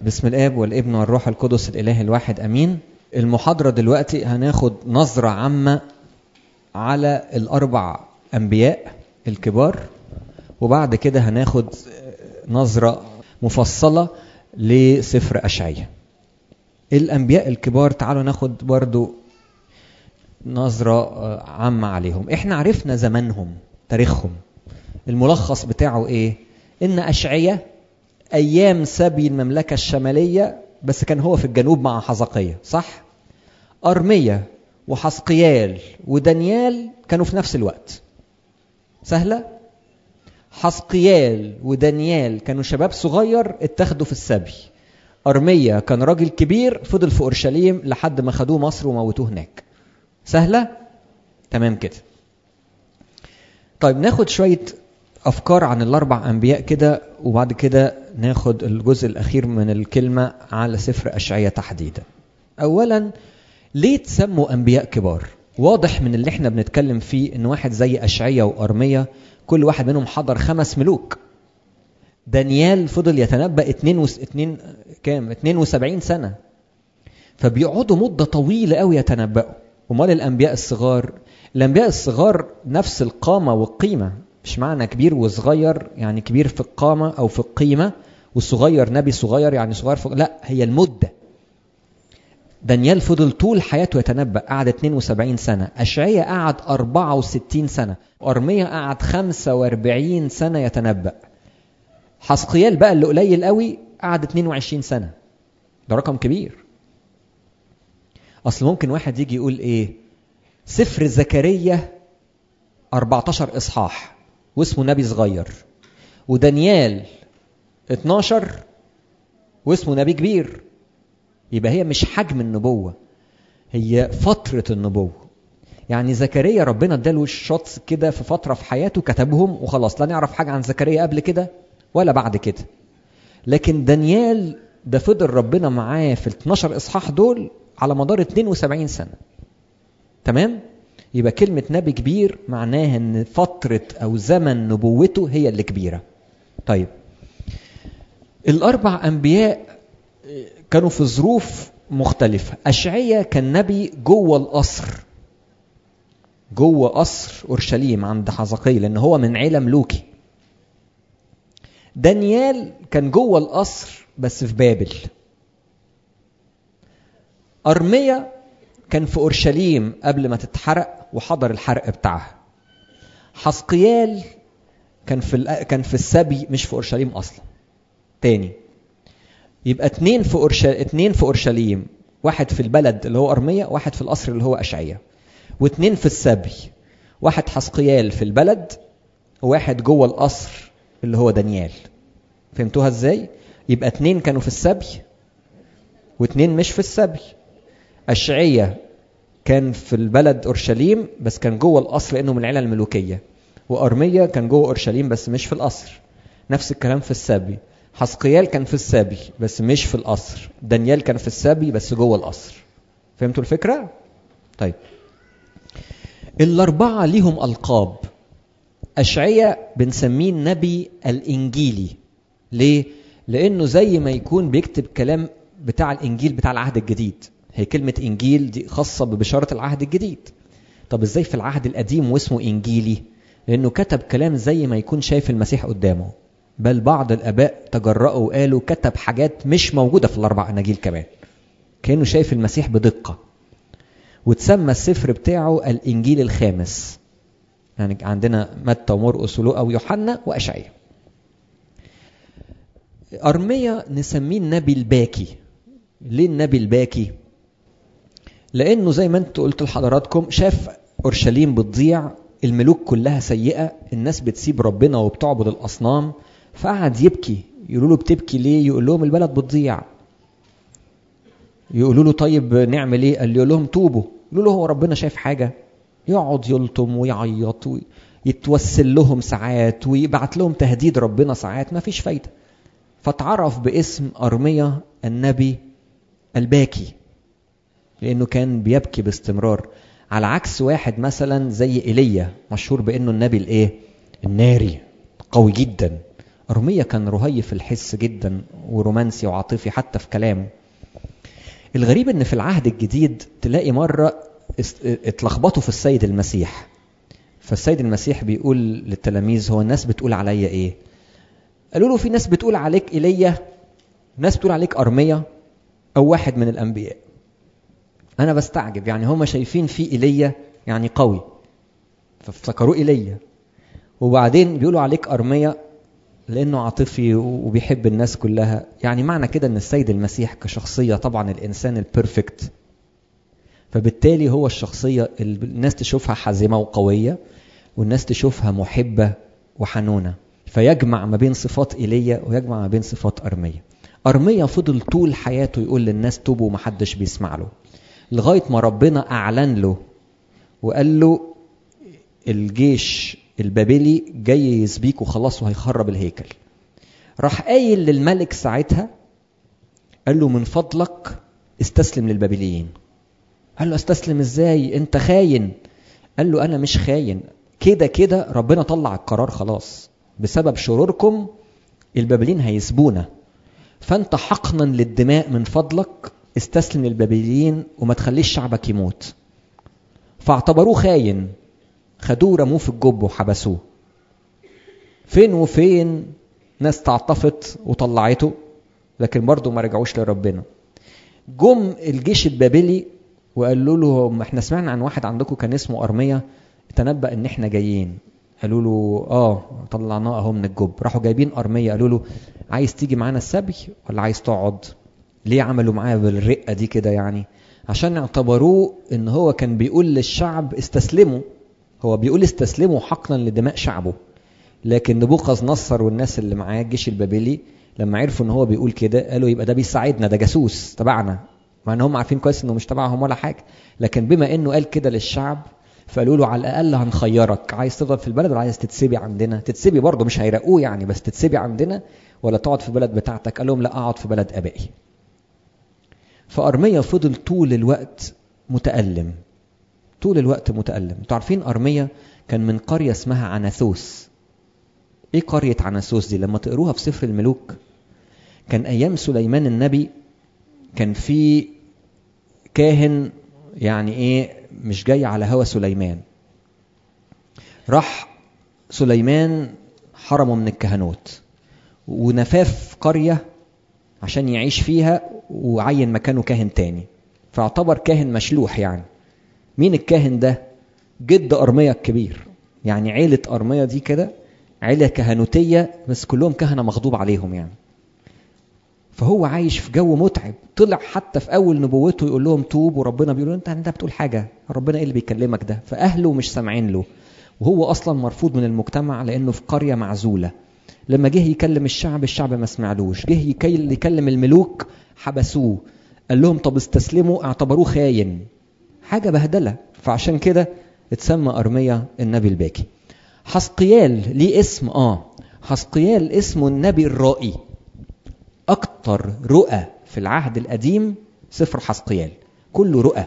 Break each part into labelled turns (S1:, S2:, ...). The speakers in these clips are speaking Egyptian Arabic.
S1: بسم الاب والابن والروح القدس الاله الواحد امين المحاضره دلوقتي هناخد نظره عامه على الاربع انبياء الكبار وبعد كده هناخد نظره مفصله لسفر اشعياء الانبياء الكبار تعالوا ناخد برضو نظرة عامة عليهم احنا عرفنا زمانهم تاريخهم الملخص بتاعه ايه ان اشعياء ايام سبي المملكة الشمالية بس كان هو في الجنوب مع حزقية صح ارمية وحسقيال ودانيال كانوا في نفس الوقت سهلة حسقيال ودانيال كانوا شباب صغير اتخذوا في السبي أرمية كان راجل كبير فضل في أورشليم لحد ما خدوه مصر وموتوه هناك سهلة؟ تمام كده طيب ناخد شوية أفكار عن الأربع أنبياء كده وبعد كده ناخد الجزء الأخير من الكلمة على سفر أشعية تحديدا أولا ليه تسموا أنبياء كبار؟ واضح من اللي احنا بنتكلم فيه ان واحد زي أشعية وأرمية كل واحد منهم حضر خمس ملوك دانيال فضل يتنبأ اتنين وس... اتنين كام 72 سنة فبيقعدوا مدة طويلة قوي يتنبأوا امال الانبياء الصغار الانبياء الصغار نفس القامة والقيمة مش معنى كبير وصغير يعني كبير في القامة او في القيمة والصغير نبي صغير يعني صغير في... لا هي المدة دانيال فضل طول حياته يتنبأ قعد 72 سنة أشعية قعد 64 سنة وأرمية قعد 45 سنة يتنبأ حسقيال بقى اللي قليل قوي قعد 22 سنة ده رقم كبير أصل ممكن واحد يجي يقول إيه سفر زكريا 14 إصحاح واسمه نبي صغير ودانيال 12 واسمه نبي كبير يبقى هي مش حجم النبوة هي فترة النبوة يعني زكريا ربنا اداله الشوتس كده في فترة في حياته كتبهم وخلاص لا نعرف حاجة عن زكريا قبل كده ولا بعد كده لكن دانيال ده فضل ربنا معاه في ال 12 اصحاح دول على مدار 72 سنه تمام يبقى كلمة نبي كبير معناها ان فترة او زمن نبوته هي اللي كبيرة طيب الاربع انبياء كانوا في ظروف مختلفة أشعية كان نبي جوه القصر جوه قصر أورشليم عند حزقية لأن هو من عيلة ملوكي دانيال كان جوه القصر بس في بابل أرمية كان في أورشليم قبل ما تتحرق وحضر الحرق بتاعها حسقيال كان في كان في السبي مش في أورشليم أصلا تاني يبقى اتنين في أورشليم اتنين في أورشليم واحد في البلد اللي هو أرمية واحد في القصر اللي هو أشعية واتنين في السبي واحد حسقيال في البلد وواحد جوه القصر اللي هو دانيال فهمتوها ازاي يبقى اتنين كانوا في السبي واتنين مش في السبي أشعية كان في البلد أورشليم بس كان جوه القصر لأنه من العيلة الملوكية وأرمية كان جوه أورشليم بس مش في القصر نفس الكلام في السبي حسقيال كان في السبي بس مش في القصر دانيال كان في السبي بس جوه القصر فهمتوا الفكرة؟ طيب الأربعة ليهم ألقاب أشعية بنسميه النبي الإنجيلي ليه؟ لأنه زي ما يكون بيكتب كلام بتاع الإنجيل بتاع العهد الجديد هي كلمة إنجيل دي خاصة ببشارة العهد الجديد طب إزاي في العهد القديم واسمه إنجيلي؟ لأنه كتب كلام زي ما يكون شايف المسيح قدامه بل بعض الآباء تجرأوا وقالوا كتب حاجات مش موجودة في الأربع أناجيل كمان كأنه شايف المسيح بدقة وتسمى السفر بتاعه الإنجيل الخامس يعني عندنا متى ومرقس ولوقا ويوحنا واشعياء ارميا نسميه النبي الباكي ليه النبي الباكي لانه زي ما انت قلت لحضراتكم شاف اورشليم بتضيع الملوك كلها سيئه الناس بتسيب ربنا وبتعبد الاصنام فقعد يبكي يقولوا له بتبكي ليه يقول لهم البلد بتضيع يقولوا له طيب نعمل ايه قال لهم توبوا يقولوا له هو ربنا شايف حاجه يقعد يلطم ويعيط ويتوسل لهم ساعات ويبعت لهم تهديد ربنا ساعات ما فيش فايدة فاتعرف باسم أرمية النبي الباكي لأنه كان بيبكي باستمرار على عكس واحد مثلا زي إيليا مشهور بأنه النبي الإيه؟ الناري قوي جدا أرمية كان رهيف الحس جدا ورومانسي وعاطفي حتى في كلامه الغريب ان في العهد الجديد تلاقي مرة اتلخبطوا في السيد المسيح فالسيد المسيح بيقول للتلاميذ هو الناس بتقول عليا ايه قالوا له في ناس بتقول عليك ايليا ناس بتقول عليك ارميا او واحد من الانبياء انا بستعجب يعني هم شايفين في ايليا يعني قوي فافتكروه ايليا وبعدين بيقولوا عليك ارميا لانه عاطفي وبيحب الناس كلها يعني معنى كده ان السيد المسيح كشخصيه طبعا الانسان البيرفكت فبالتالي هو الشخصيه اللي الناس تشوفها حازمه وقويه والناس تشوفها محبه وحنونه فيجمع ما بين صفات ايليا ويجمع ما بين صفات ارميا ارميا فضل طول حياته يقول للناس توبوا ومحدش بيسمع له لغايه ما ربنا اعلن له وقال له الجيش البابلي جاي يسبيك وخلاص وهيخرب الهيكل راح قايل للملك ساعتها قال له من فضلك استسلم للبابليين قال له استسلم ازاي انت خاين قال له انا مش خاين كده كده ربنا طلع القرار خلاص بسبب شروركم البابليين هيسبونا فانت حقنا للدماء من فضلك استسلم للبابليين وما تخليش شعبك يموت فاعتبروه خاين خدوه رموه في الجب وحبسوه فين وفين ناس تعطفت وطلعته لكن برضه ما رجعوش لربنا جم الجيش البابلي وقالوا له احنا سمعنا عن واحد عندكم كان اسمه ارميا تنبأ ان احنا جايين قالوا له اه طلعناه اهو من الجب راحوا جايبين ارميا قالوا له عايز تيجي معانا السبي ولا عايز تقعد ليه عملوا معاه بالرقه دي كده يعني عشان اعتبروه ان هو كان بيقول للشعب استسلموا هو بيقول استسلموا حقنا لدماء شعبه لكن نبوخذ نصر والناس اللي معاه الجيش البابلي لما عرفوا ان هو بيقول كده قالوا يبقى ده بيساعدنا ده جاسوس تبعنا مع ان هم عارفين كويس انه مش تبعهم ولا حاجه لكن بما انه قال كده للشعب فقالوا له على الاقل هنخيرك عايز تفضل في البلد ولا عايز تتسبي عندنا تتسبي برضه مش هيرقوه يعني بس تتسبي عندنا ولا تقعد في بلد بتاعتك قال لهم لا اقعد في بلد ابائي فارميا فضل طول الوقت متالم طول الوقت متالم انتوا عارفين ارميا كان من قريه اسمها عناثوس ايه قريه عناثوس دي لما تقروها في سفر الملوك كان ايام سليمان النبي كان في كاهن يعني ايه مش جاي على هوى سليمان راح سليمان حرمه من الكهنوت ونفاف قرية عشان يعيش فيها وعين مكانه كاهن تاني فاعتبر كاهن مشلوح يعني مين الكاهن ده جد أرمية الكبير يعني عيلة أرمية دي كده عيلة كهنوتية بس كلهم كهنة مغضوب عليهم يعني فهو عايش في جو متعب طلع حتى في اول نبوته يقول لهم توب وربنا بيقول له انت انت بتقول حاجه ربنا ايه اللي بيكلمك ده فاهله مش سامعين له وهو اصلا مرفوض من المجتمع لانه في قريه معزوله لما جه يكلم الشعب الشعب ما سمعلوش جه يكلم الملوك حبسوه قال لهم طب استسلموا اعتبروه خاين حاجه بهدله فعشان كده اتسمى ارميا النبي الباكي حسقيال ليه اسم اه حسقيال اسمه النبي الرائي أكتر رؤى في العهد القديم سفر حسقيال كله رؤى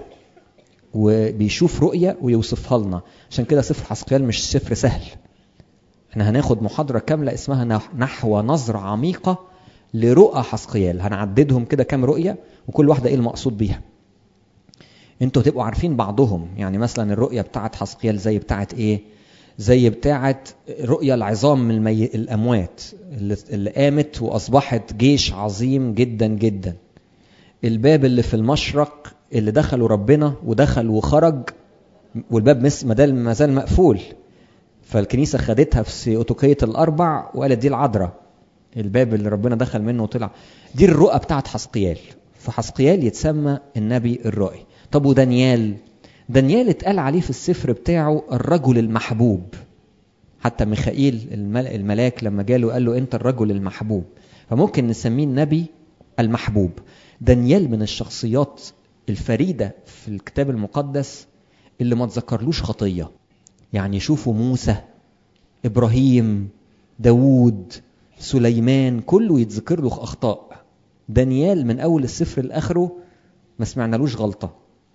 S1: وبيشوف رؤية ويوصفها لنا عشان كده سفر حسقيال مش سفر سهل احنا هناخد محاضرة كاملة اسمها نحو نظرة عميقة لرؤى حسقيال هنعددهم كده كام رؤية وكل واحدة ايه المقصود بيها انتوا هتبقوا عارفين بعضهم يعني مثلا الرؤية بتاعت حسقيال زي بتاعت ايه زي بتاعة رؤية العظام من المي... الأموات اللي... اللي قامت وأصبحت جيش عظيم جدا جدا الباب اللي في المشرق اللي دخلوا ربنا ودخل وخرج والباب مس... ما زال مقفول فالكنيسة خدتها في سيوتوكية الأربع وقالت دي العذراء الباب اللي ربنا دخل منه وطلع دي الرؤى بتاعت حسقيال فحسقيال يتسمى النبي الرائي طب ودانيال دانيال اتقال عليه في السفر بتاعه الرجل المحبوب حتى ميخائيل الملاك لما جاله قال له انت الرجل المحبوب فممكن نسميه النبي المحبوب دانيال من الشخصيات الفريدة في الكتاب المقدس اللي ما تذكرلوش خطية يعني شوفوا موسى إبراهيم داوود سليمان كله يتذكر له أخطاء دانيال من أول السفر لآخره ما سمعنالوش غلطة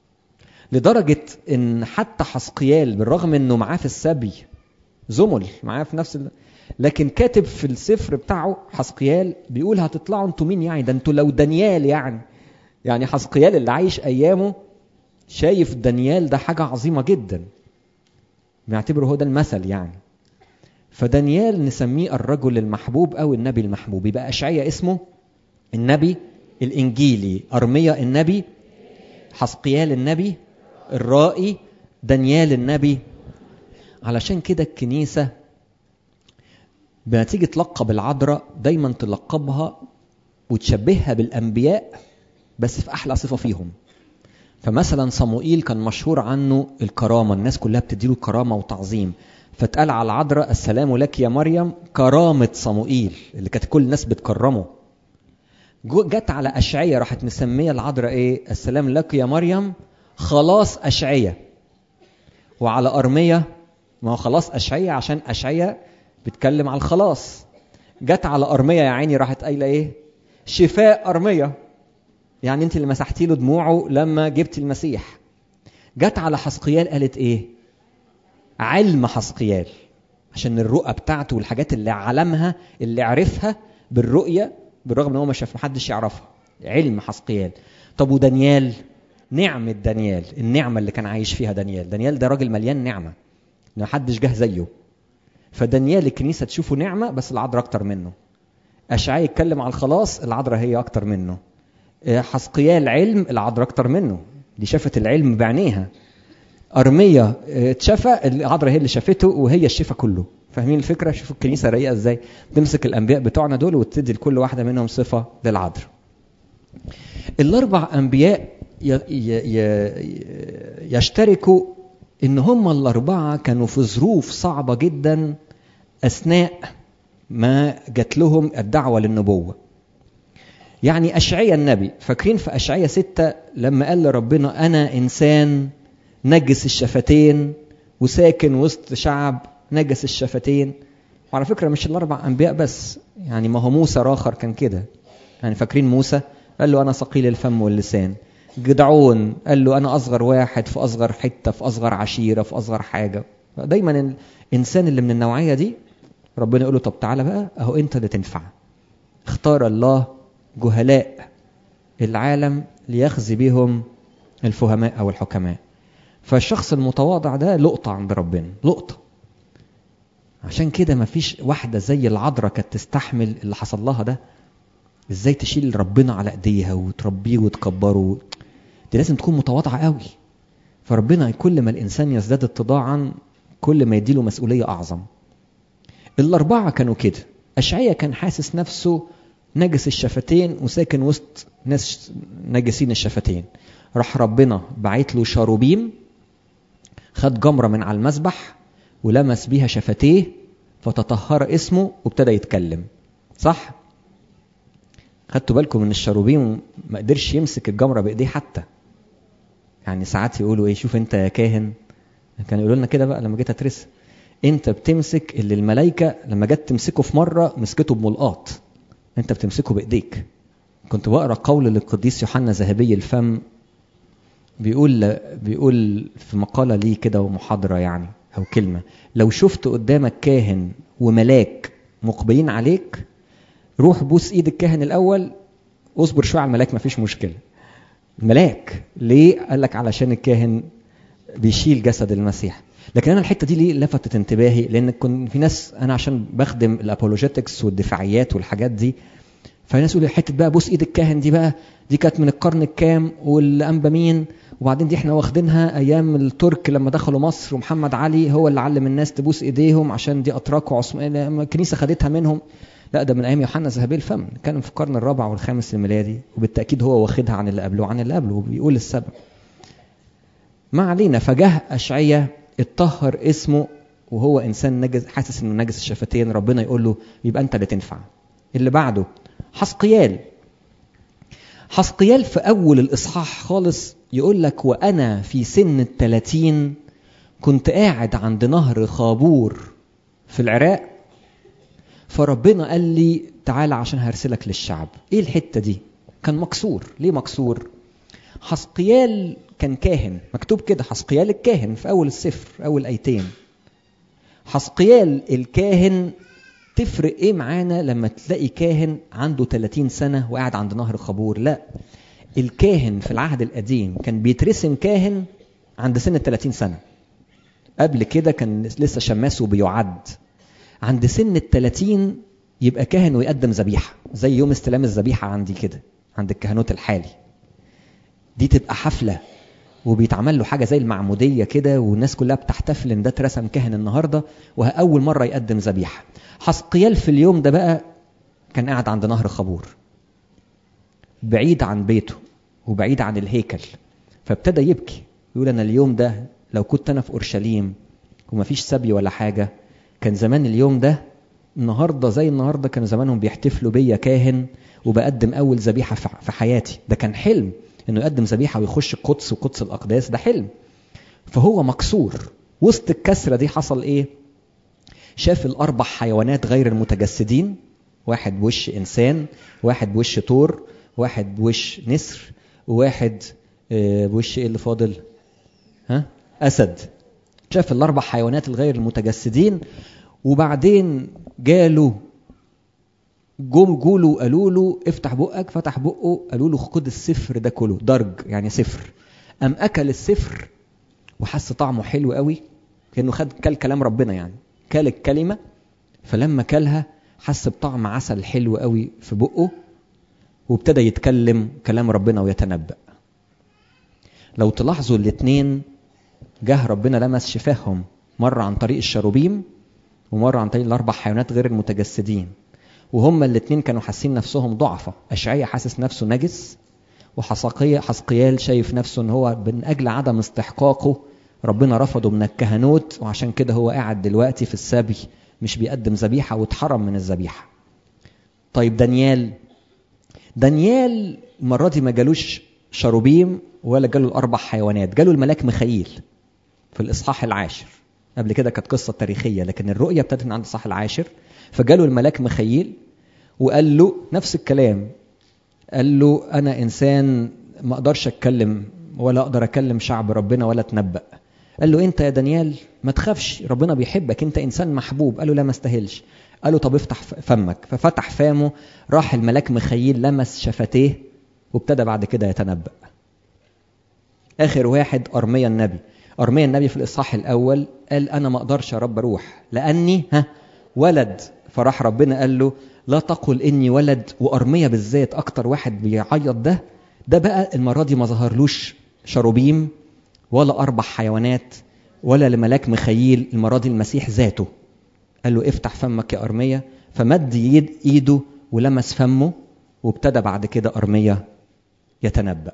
S1: لدرجة إن حتى حسقيال بالرغم إنه معاه في السبي زمل معاه في نفس ال... لكن كاتب في السفر بتاعه حسقيال بيقول هتطلعوا انتوا مين يعني ده انتوا لو دانيال يعني يعني حسقيال اللي عايش ايامه شايف دانيال ده حاجة عظيمة جدا بيعتبره هو ده المثل يعني فدانيال نسميه الرجل المحبوب او النبي المحبوب يبقى اشعيا اسمه النبي الانجيلي ارميا النبي حسقيال النبي الرائي دانيال النبي علشان كده الكنيسة بما تيجي تلقب العذراء دايما تلقبها وتشبهها بالأنبياء بس في أحلى صفة فيهم فمثلا صموئيل كان مشهور عنه الكرامة الناس كلها بتديله كرامة وتعظيم فاتقال على العذراء السلام لك يا مريم كرامة صموئيل اللي كانت كل الناس بتكرمه جت على أشعية راحت مسمية العذراء إيه السلام لك يا مريم خلاص أشعية وعلى أرمية ما هو خلاص أشعية عشان أشعية بتكلم على الخلاص جت على أرمية يا عيني راحت قايلة إيه شفاء أرمية يعني أنت اللي مسحتي له دموعه لما جبت المسيح جت على حسقيال قالت إيه علم حسقيال عشان الرؤى بتاعته والحاجات اللي علمها اللي عرفها بالرؤية بالرغم ان هو ما شاف محدش يعرفها علم حسقيال طب ودانيال نعمة دانيال النعمة اللي كان عايش فيها دانيال دانيال ده راجل مليان نعمة ما حدش جه زيه فدانيال الكنيسة تشوفه نعمة بس العذراء أكتر منه أشعياء يتكلم على الخلاص العذراء هي أكتر منه حسقيال علم العذراء أكتر منه دي شافت العلم بعينيها أرمية اتشفى العذراء هي اللي شافته وهي الشفا كله فاهمين الفكرة شوفوا الكنيسة رايقة ازاي تمسك الأنبياء بتوعنا دول وتدي لكل واحدة منهم صفة للعذراء الأربع أنبياء يشتركوا إن هم الأربعة كانوا في ظروف صعبة جدا أثناء ما جات لهم الدعوة للنبوة يعني أشعية النبي فاكرين في أشعية ستة لما قال لربنا أنا إنسان نجس الشفتين وساكن وسط شعب نجس الشفتين وعلى فكرة مش الأربع أنبياء بس يعني ما هو موسى راخر كان كده يعني فاكرين موسى قال له أنا ثقيل الفم واللسان جدعون قال له أنا أصغر واحد في أصغر حتة في أصغر عشيرة في أصغر حاجة دايما الإنسان اللي من النوعية دي ربنا يقول له طب تعالى بقى أهو أنت اللي تنفع اختار الله جهلاء العالم ليخزي بهم الفهماء أو الحكماء فالشخص المتواضع ده لقطة عند ربنا لقطة عشان كده مفيش واحدة زي العذراء كانت تستحمل اللي حصل لها ده ازاي تشيل ربنا على ايديها وتربيه وتكبره دي لازم تكون متواضعة قوي فربنا كل ما الانسان يزداد اتضاعا كل ما يديله مسؤولية اعظم الاربعة كانوا كده اشعيا كان حاسس نفسه نجس الشفتين وساكن وسط ناس نجسين الشفتين راح ربنا بعت له شاروبيم خد جمرة من على المسبح ولمس بيها شفتيه فتطهر اسمه وابتدى يتكلم صح خدتوا بالكم من الشاروبيم ما قدرش يمسك الجمرة بايديه حتى يعني ساعات يقولوا ايه شوف انت يا كاهن كانوا يقولوا لنا كده بقى لما جيت اترسم انت بتمسك اللي الملائكه لما جت تمسكه في مره مسكته بملقاط انت بتمسكه بايديك كنت بقرا قول للقديس يوحنا ذهبي الفم بيقول بيقول في مقاله ليه كده ومحاضره يعني او كلمه لو شفت قدامك كاهن وملاك مقبلين عليك روح بوس ايد الكاهن الاول اصبر شويه على الملاك مفيش مشكله الملاك ليه قال لك علشان الكاهن بيشيل جسد المسيح لكن انا الحته دي ليه لفتت انتباهي لان كنت في ناس انا عشان بخدم الابولوجيتكس والدفاعيات والحاجات دي فناس يقولوا حته بقى بوس ايد الكاهن دي بقى دي كانت من القرن الكام والانبا مين وبعدين دي احنا واخدينها ايام الترك لما دخلوا مصر ومحمد علي هو اللي علم الناس تبوس ايديهم عشان دي اتراك وعثمان الكنيسه خدتها منهم لا ده من ايام يوحنا ذهبي الفم كان في القرن الرابع والخامس الميلادي وبالتاكيد هو واخدها عن اللي قبله وعن اللي قبله وبيقول السبب ما علينا فجاه اشعيا اتطهر اسمه وهو انسان نجس حاسس انه نجس الشفتين ربنا يقول له يبقى انت اللي تنفع اللي بعده حسقيال حسقيال في اول الاصحاح خالص يقول لك وانا في سن الثلاثين كنت قاعد عند نهر خابور في العراق فربنا قال لي تعالى عشان هرسلك للشعب ايه الحته دي كان مكسور ليه مكسور حسقيال كان كاهن مكتوب كده حسقيال الكاهن في اول السفر اول ايتين حسقيال الكاهن تفرق ايه معانا لما تلاقي كاهن عنده 30 سنة وقاعد عند نهر خبور لا الكاهن في العهد القديم كان بيترسم كاهن عند سن ال 30 سنة قبل كده كان لسه شماس وبيعد عند سن ال 30 يبقى كاهن ويقدم ذبيحة زي يوم استلام الذبيحة عندي كده عند الكهنوت الحالي دي تبقى حفلة وبيتعمل له حاجة زي المعمودية كده والناس كلها بتحتفل ان ده اترسم كاهن النهاردة وأول مرة يقدم ذبيحة حسقيال في اليوم ده بقى كان قاعد عند نهر خبور بعيد عن بيته وبعيد عن الهيكل فابتدى يبكي يقول انا اليوم ده لو كنت انا في اورشليم ومفيش سبي ولا حاجه كان زمان اليوم ده النهارده زي النهارده كانوا زمانهم بيحتفلوا بيا كاهن وبقدم اول ذبيحه في حياتي ده كان حلم انه يقدم ذبيحه ويخش القدس وقدس الاقداس ده حلم فهو مكسور وسط الكسره دي حصل ايه شاف الاربع حيوانات غير المتجسدين واحد بوش انسان واحد بوش طور واحد بوش نسر وواحد بوش ايه اللي فاضل ها اسد شاف الاربع حيوانات الغير المتجسدين وبعدين جاله جم جوله قالوا له افتح بقك فتح بقه قالوا له خد السفر ده كله درج يعني سفر قام اكل السفر وحس طعمه حلو قوي كانه خد كل كلام ربنا يعني كل الكلمه فلما كلها حس بطعم عسل حلو قوي في بقه وابتدى يتكلم كلام ربنا ويتنبأ لو تلاحظوا الاثنين جه ربنا لمس شفاههم مرة عن طريق الشروبيم ومرة عن طريق الأربع حيوانات غير المتجسدين وهما الاثنين كانوا حاسين نفسهم ضعفة أشعية حاسس نفسه نجس وحسقية حسقيال شايف نفسه ان هو من أجل عدم استحقاقه ربنا رفضه من الكهنوت وعشان كده هو قاعد دلوقتي في السبي مش بيقدم ذبيحة واتحرم من الذبيحة طيب دانيال دانيال المرة دي ما جالوش شروبيم ولا جاله الأربع حيوانات جاله الملاك مخيل في الإصحاح العاشر قبل كده كانت قصة تاريخية لكن الرؤية ابتدت من عند الإصحاح العاشر فجاله الملاك مخيل وقال له نفس الكلام قال له أنا إنسان ما أقدرش أتكلم ولا أقدر أكلم شعب ربنا ولا أتنبأ قال له أنت يا دانيال ما تخافش ربنا بيحبك أنت إنسان محبوب قال له لا ما استاهلش قال له طب افتح فمك ففتح فمه راح الملاك مخيل لمس شفتيه وابتدى بعد كده يتنبأ آخر واحد أرميا النبي أرميا النبي في الإصحاح الأول قال أنا ما أقدرش يا رب أروح لأني ها ولد فراح ربنا قال له لا تقل إني ولد وأرميا بالذات أكتر واحد بيعيط ده ده بقى المرة دي ما ظهرلوش شروبيم ولا أربع حيوانات ولا لملاك مخيل المرة دي المسيح ذاته قال له افتح فمك يا أرميا فمد يد إيده ولمس فمه وابتدى بعد كده أرميا يتنبأ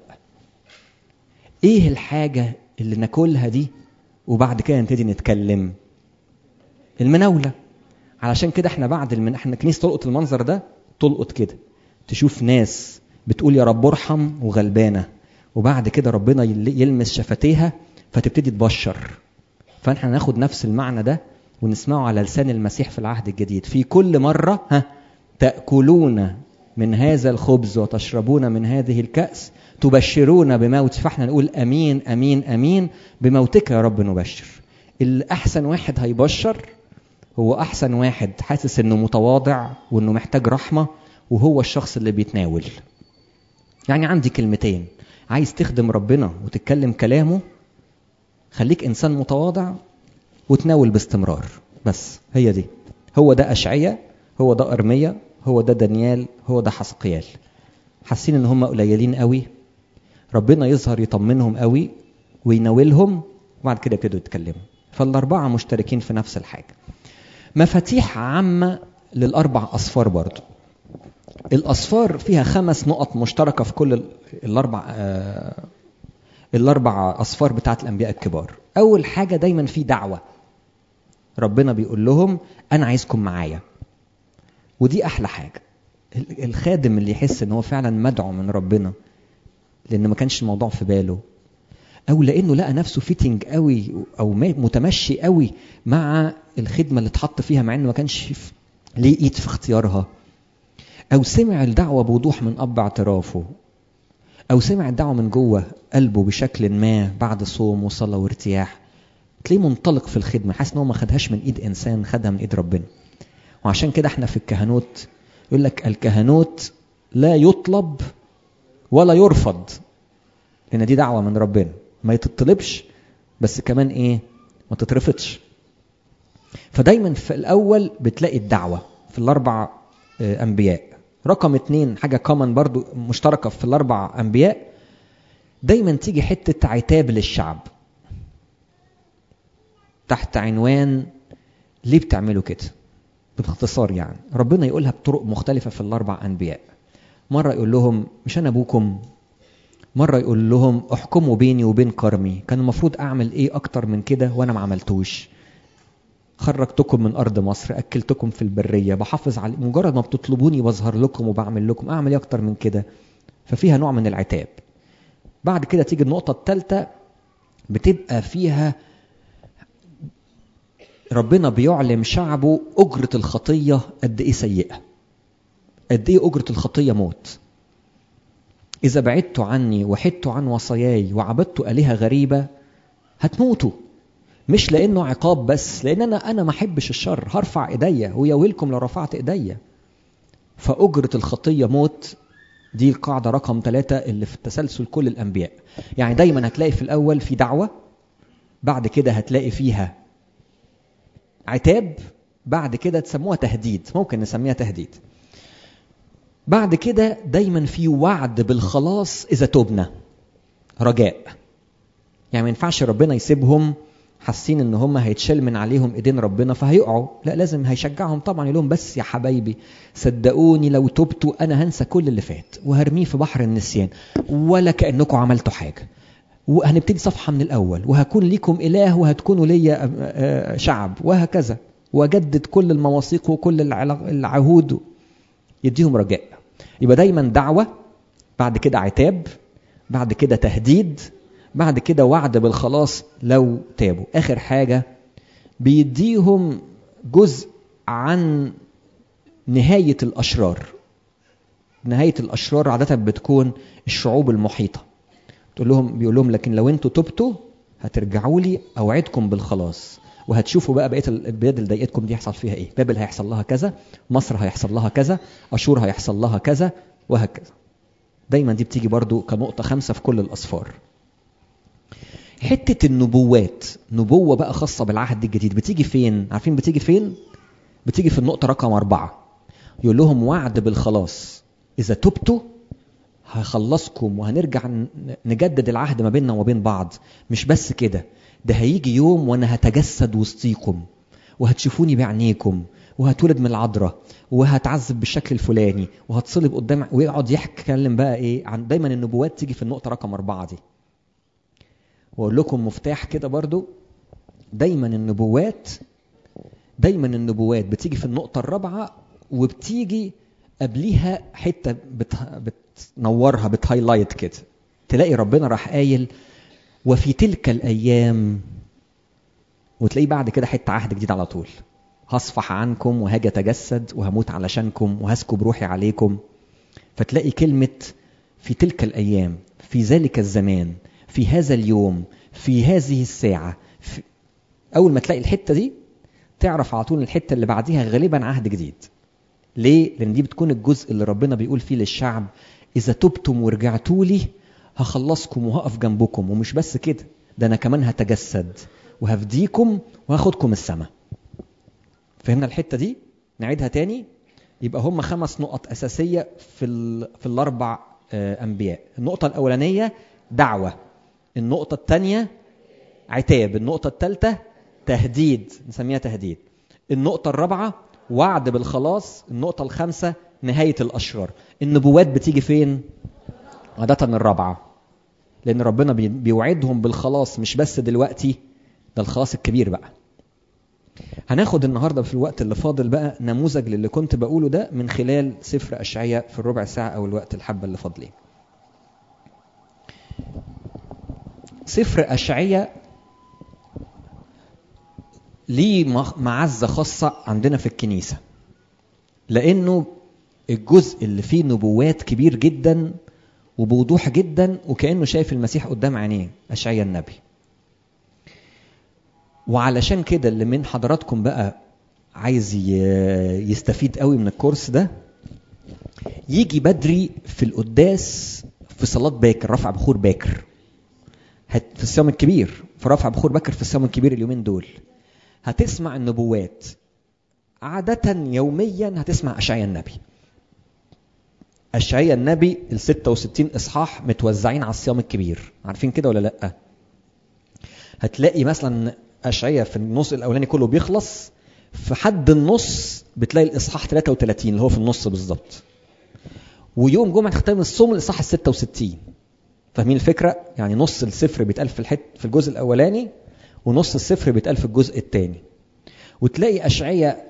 S1: ايه الحاجة اللي ناكلها دي وبعد كده نبتدي نتكلم المناولة علشان كده احنا بعد المن... احنا كنيسة تلقط المنظر ده تلقط كده تشوف ناس بتقول يا رب ارحم وغلبانة وبعد كده ربنا يلمس شفتيها فتبتدي تبشر فاحنا ناخد نفس المعنى ده ونسمعه على لسان المسيح في العهد الجديد في كل مرة ها تأكلون من هذا الخبز وتشربون من هذه الكأس تبشرون بموت فاحنا نقول امين امين امين بموتك يا رب نبشر الاحسن واحد هيبشر هو احسن واحد حاسس انه متواضع وانه محتاج رحمه وهو الشخص اللي بيتناول يعني عندي كلمتين عايز تخدم ربنا وتتكلم كلامه خليك انسان متواضع وتناول باستمرار بس هي دي هو ده اشعياء هو ده ارميا هو ده دانيال هو ده حسقيال حاسين ان هم قليلين قوي ربنا يظهر يطمنهم قوي ويناولهم وبعد كده يبتدوا يتكلموا فالاربعه مشتركين في نفس الحاجه مفاتيح عامه للاربع اصفار برضو الاصفار فيها خمس نقط مشتركه في كل الاربع آه الاربع اصفار بتاعت الانبياء الكبار اول حاجه دايما في دعوه ربنا بيقول لهم انا عايزكم معايا ودي احلى حاجه الخادم اللي يحس ان هو فعلا مدعو من ربنا لان ما كانش الموضوع في باله او لانه لقى نفسه فيتنج قوي او متمشي قوي مع الخدمه اللي اتحط فيها مع انه ما كانش ليه ايد في اختيارها او سمع الدعوه بوضوح من اب اعترافه او سمع الدعوه من جوه قلبه بشكل ما بعد صوم وصلاه وارتياح تلاقيه منطلق في الخدمه حاسس ان هو ما خدهاش من ايد انسان خدها من ايد ربنا وعشان كده احنا في الكهنوت يقول لك الكهنوت لا يطلب ولا يرفض لان دي دعوه من ربنا ما تطلبش بس كمان ايه ما تترفضش فدايما في الاول بتلاقي الدعوه في الاربع انبياء رقم اتنين حاجه كومن برضو مشتركه في الاربع انبياء دايما تيجي حته عتاب للشعب تحت عنوان ليه بتعملوا كده باختصار يعني ربنا يقولها بطرق مختلفة في الأربع أنبياء مرة يقول لهم مش أنا أبوكم مرة يقول لهم احكموا بيني وبين كرمي كان المفروض أعمل إيه أكتر من كده وأنا ما عملتوش خرجتكم من أرض مصر أكلتكم في البرية بحافظ على مجرد ما بتطلبوني بظهر لكم وبعمل لكم أعمل إيه أكتر من كده ففيها نوع من العتاب بعد كده تيجي النقطة الثالثة بتبقى فيها ربنا بيعلم شعبه أجرة الخطية قد إيه سيئة قد إيه أجرة الخطية موت إذا بعدت عني وحدت عن وصاياي وعبدت آلهة غريبة هتموتوا مش لأنه عقاب بس لأن أنا أنا ما أحبش الشر هرفع إيديا ويا ويلكم لو رفعت إيديا فأجرة الخطية موت دي القاعدة رقم ثلاثة اللي في التسلسل كل الأنبياء يعني دايما هتلاقي في الأول في دعوة بعد كده هتلاقي فيها عتاب بعد كده تسموها تهديد ممكن نسميها تهديد بعد كده دايما في وعد بالخلاص اذا تبنا رجاء يعني ما ينفعش ربنا يسيبهم حاسين ان هم هيتشال من عليهم ايدين ربنا فهيقعوا لا لازم هيشجعهم طبعا يقول لهم بس يا حبايبي صدقوني لو تبتوا انا هنسى كل اللي فات وهرميه في بحر النسيان ولا كانكم عملتوا حاجه وهنبتدي صفحة من الأول وهكون ليكم إله وهتكونوا ليا شعب وهكذا وأجدد كل المواثيق وكل العهود يديهم رجاء يبقى دايما دعوة بعد كده عتاب بعد كده تهديد بعد كده وعد بالخلاص لو تابوا آخر حاجة بيديهم جزء عن نهاية الأشرار نهاية الأشرار عادة بتكون الشعوب المحيطة تقول لهم بيقول لهم لكن لو انتوا تبتوا هترجعوا لي اوعدكم بالخلاص وهتشوفوا بقى بقيه البلاد اللي ضايقتكم دي هيحصل فيها ايه بابل هيحصل لها كذا مصر هيحصل لها كذا اشور هيحصل لها كذا وهكذا دايما دي بتيجي برضو كنقطه خمسه في كل الاصفار حته النبوات نبوه بقى خاصه بالعهد الجديد بتيجي فين عارفين بتيجي فين بتيجي في النقطه رقم أربعة يقول لهم وعد بالخلاص اذا تبتوا هخلصكم وهنرجع نجدد العهد ما بيننا وبين بعض مش بس كده ده هيجي يوم وانا هتجسد وسطيكم وهتشوفوني بعينيكم وهتولد من العذراء وهتعذب بالشكل الفلاني وهتصلب قدام ويقعد يتكلم بقى ايه عن دايما النبوات تيجي في النقطه رقم أربعة دي واقول لكم مفتاح كده برضو دايما النبوات دايما النبوات بتيجي في النقطه الرابعه وبتيجي قبليها حته بت... بتنورها بتهايلايت كده تلاقي ربنا راح قايل وفي تلك الايام وتلاقيه بعد كده حته عهد جديد على طول هصفح عنكم وهاجي اتجسد وهموت علشانكم وهسكب روحي عليكم فتلاقي كلمه في تلك الايام في ذلك الزمان في هذا اليوم في هذه الساعه في اول ما تلاقي الحته دي تعرف على طول الحته اللي بعديها غالبا عهد جديد ليه؟ لأن دي بتكون الجزء اللي ربنا بيقول فيه للشعب إذا تبتم ورجعتوا لي هخلصكم وهقف جنبكم ومش بس كده ده أنا كمان هتجسد وهفديكم وهاخدكم السماء. فهمنا الحتة دي؟ نعيدها تاني يبقى هم خمس نقط أساسية في ال... في الأربع أنبياء. النقطة الأولانية دعوة. النقطة الثانية عتاب. النقطة الثالثة تهديد نسميها تهديد. النقطة الرابعة وعد بالخلاص النقطة الخامسة نهاية الأشرار النبوات بتيجي فين؟ عادة الرابعة لأن ربنا بيوعدهم بالخلاص مش بس دلوقتي ده الخلاص الكبير بقى هناخد النهارده في الوقت اللي فاضل بقى نموذج للي كنت بقوله ده من خلال سفر أشعياء في الربع ساعة أو الوقت الحبة اللي فاضلين. سفر أشعياء ليه معزة خاصة عندنا في الكنيسة لأنه الجزء اللي فيه نبوات كبير جدا وبوضوح جدا وكأنه شايف المسيح قدام عينيه أشعياء النبي وعلشان كده اللي من حضراتكم بقى عايز يستفيد قوي من الكورس ده يجي بدري في القداس في صلاة باكر رفع بخور باكر في الصيام الكبير في رفع بخور باكر في الصيام الكبير اليومين دول هتسمع النبوات عادة يوميا هتسمع أشعياء النبي أشعياء النبي ال 66 إصحاح متوزعين على الصيام الكبير عارفين كده ولا لأ هتلاقي مثلا أشعياء في النص الأولاني كله بيخلص في حد النص بتلاقي الإصحاح 33 اللي هو في النص بالظبط ويوم جمعة ختام الصوم الإصحاح ال 66 فاهمين الفكرة؟ يعني نص السفر بيتقال في الحت في الجزء الأولاني ونص السفر بيتقال في الجزء الثاني وتلاقي أشعية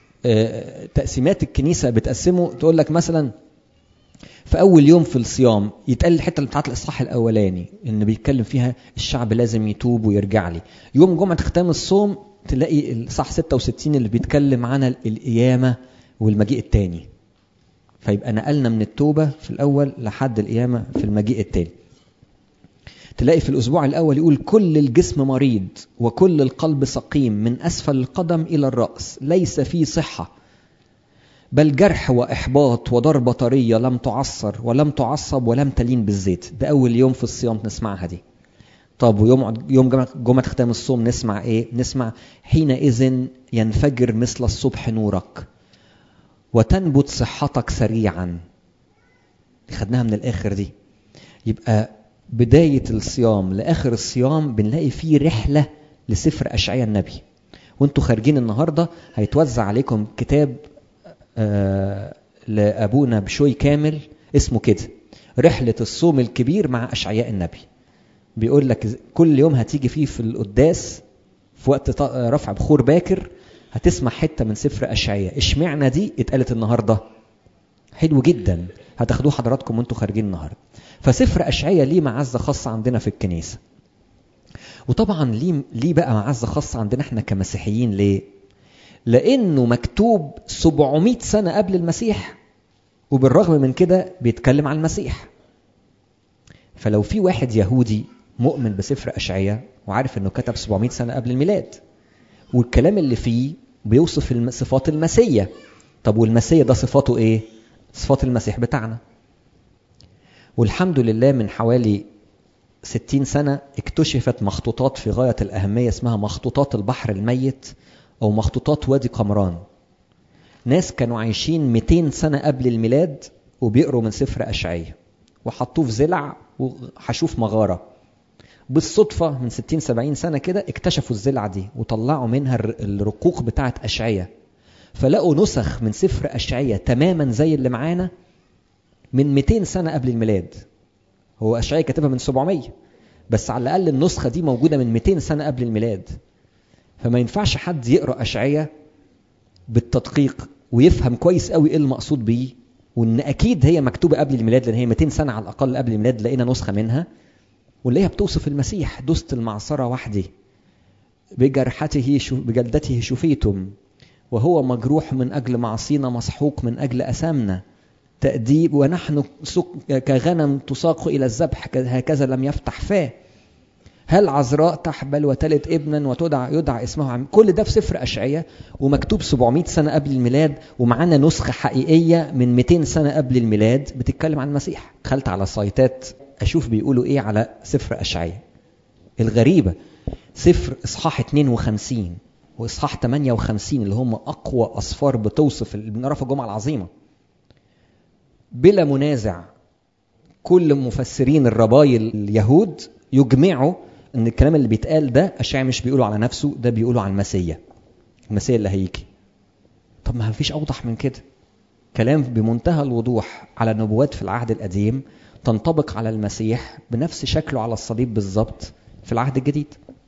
S1: تقسيمات الكنيسة بتقسمه تقول لك مثلا في أول يوم في الصيام يتقال الحتة بتاعت الإصحاح الأولاني إن بيتكلم فيها الشعب لازم يتوب ويرجع لي يوم جمعة ختام الصوم تلاقي الإصحاح 66 اللي بيتكلم عن القيامة والمجيء الثاني فيبقى نقلنا من التوبة في الأول لحد القيامة في المجيء الثاني تلاقي في الأسبوع الأول يقول كل الجسم مريض وكل القلب سقيم من أسفل القدم إلى الرأس ليس فيه صحة بل جرح وإحباط وضربة طرية لم تعصر ولم تعصب ولم تلين بالزيت ده أول يوم في الصيام نسمعها دي طب ويوم يوم جمعة ختام الصوم نسمع إيه؟ نسمع حينئذ ينفجر مثل الصبح نورك وتنبت صحتك سريعا خدناها من الآخر دي يبقى بداية الصيام لآخر الصيام بنلاقي فيه رحلة لسفر أشعياء النبي وانتوا خارجين النهاردة هيتوزع عليكم كتاب آه لأبونا بشوي كامل اسمه كده رحلة الصوم الكبير مع أشعياء النبي بيقول لك كل يوم هتيجي فيه في القداس في وقت رفع بخور باكر هتسمع حتة من سفر أشعياء اشمعنى دي اتقالت النهاردة حلو جدا هتاخدوه حضراتكم وانتوا خارجين النهارده فسفر أشعياء ليه معزة خاصة عندنا في الكنيسة وطبعا ليه ليه بقى معزة خاصة عندنا احنا كمسيحيين ليه لأنه مكتوب 700 سنة قبل المسيح وبالرغم من كده بيتكلم عن المسيح فلو في واحد يهودي مؤمن بسفر أشعياء وعارف انه كتب 700 سنة قبل الميلاد والكلام اللي فيه بيوصف صفات المسيا طب والمسيا ده صفاته ايه صفات المسيح بتاعنا والحمد لله من حوالي ستين سنة اكتشفت مخطوطات في غاية الأهمية اسمها مخطوطات البحر الميت أو مخطوطات وادي قمران ناس كانوا عايشين 200 سنة قبل الميلاد وبيقروا من سفر أشعية وحطوه في زلع وحشوه في مغارة بالصدفة من 60 70 سنة كده اكتشفوا الزلعة دي وطلعوا منها الرقوق بتاعة أشعية فلقوا نسخ من سفر أشعية تماما زي اللي معانا من 200 سنة قبل الميلاد هو أشعية كاتبها من 700 بس على الأقل النسخة دي موجودة من 200 سنة قبل الميلاد فما ينفعش حد يقرأ أشعية بالتدقيق ويفهم كويس قوي ايه المقصود بيه وان اكيد هي مكتوبه قبل الميلاد لان هي 200 سنه على الاقل قبل الميلاد لقينا نسخه منها ونلاقيها بتوصف المسيح دست المعصره وحدي بجرحته شو بجلدته شفيتم وهو مجروح من اجل معصينا مسحوق من اجل اثامنا تأديب ونحن كغنم تساق إلى الذبح هكذا لم يفتح فاه هل عذراء تحبل وتلد ابنا وتدعى يدعى اسمه عم كل ده في سفر أشعية ومكتوب 700 سنة قبل الميلاد ومعانا نسخة حقيقية من 200 سنة قبل الميلاد بتتكلم عن المسيح دخلت على سايتات أشوف بيقولوا إيه على سفر أشعية الغريبة سفر إصحاح 52 وإصحاح 58 اللي هم أقوى أصفار بتوصف اللي بنقرا في الجمعة العظيمة بلا منازع كل مفسرين الربايل اليهود يجمعوا ان الكلام اللي بيتقال ده اشعياء مش بيقولوا على نفسه ده بيقولوا على المسيا المسيا اللي هيجي طب ما فيش اوضح من كده كلام بمنتهى الوضوح على نبوات في العهد القديم تنطبق على المسيح بنفس شكله على الصليب بالظبط في العهد الجديد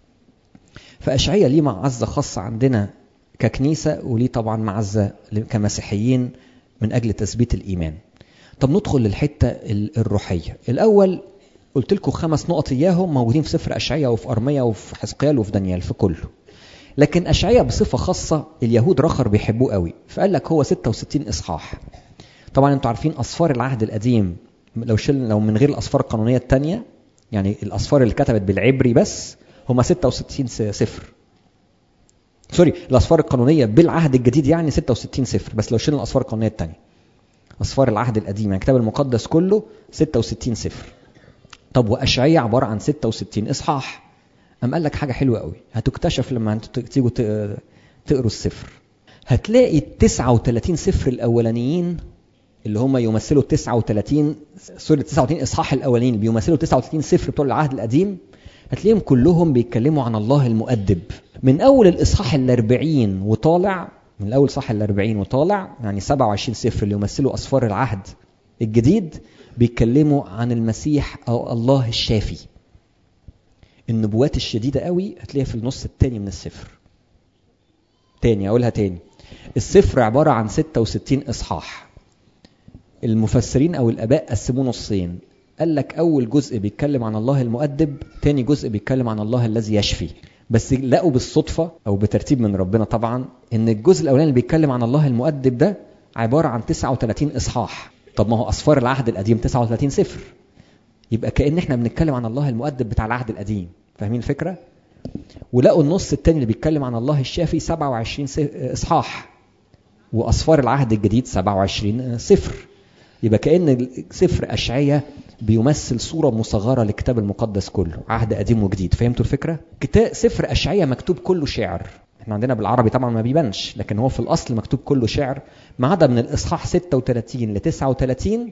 S1: فاشعياء ليه معزه خاصه عندنا ككنيسه وليه طبعا معزه كمسيحيين من اجل تثبيت الايمان طب ندخل للحته الروحيه الاول قلت لكم خمس نقط اياهم موجودين في سفر اشعياء وفي ارميا وفي حزقيال وفي دانيال في كله لكن اشعياء بصفه خاصه اليهود رخر بيحبوه قوي فقال لك هو 66 اصحاح طبعا انتوا عارفين اصفار العهد القديم لو شل لو من غير الاصفار القانونيه الثانيه يعني الاصفار اللي كتبت بالعبري بس هم 66 سفر سوري الأسفار القانونية بالعهد الجديد يعني 66 سفر بس لو شلنا الأسفار القانونية التانية أسفار العهد القديم يعني الكتاب المقدس كله 66 سفر طب وأشعية عبارة عن 66 إصحاح أم قال لك حاجة حلوة قوي هتكتشف لما انتوا تيجوا تقروا السفر هتلاقي ال 39 سفر الأولانيين اللي هم يمثلوا 39 سوري 39 إصحاح الأولانيين بيمثلوا 39 سفر بتوع العهد القديم هتلاقيهم كلهم بيتكلموا عن الله المؤدب من أول الإصحاح الأربعين وطالع من الأول صح الأربعين وطالع يعني 27 سفر اللي يمثلوا أسفار العهد الجديد بيتكلموا عن المسيح أو الله الشافي النبوات الشديدة قوي هتلاقيها في النص التاني من السفر تاني أقولها تاني السفر عبارة عن 66 إصحاح المفسرين أو الآباء قسموه نصين قال لك أول جزء بيتكلم عن الله المؤدب تاني جزء بيتكلم عن الله الذي يشفي بس لقوا بالصدفة أو بترتيب من ربنا طبعا إن الجزء الأولاني اللي بيتكلم عن الله المؤدب ده عبارة عن 39 إصحاح طب ما هو أسفار العهد القديم 39 سفر يبقى كأن احنا بنتكلم عن الله المؤدب بتاع العهد القديم فاهمين الفكرة؟ ولقوا النص التاني اللي بيتكلم عن الله الشافي 27 إصحاح وأسفار العهد الجديد 27 سفر يبقى كأن سفر أشعية بيمثل صورة مصغرة للكتاب المقدس كله عهد قديم وجديد فهمتوا الفكرة؟ كتاب سفر أشعية مكتوب كله شعر احنا عندنا بالعربي طبعا ما بيبانش لكن هو في الأصل مكتوب كله شعر ما عدا من الإصحاح 36 ل 39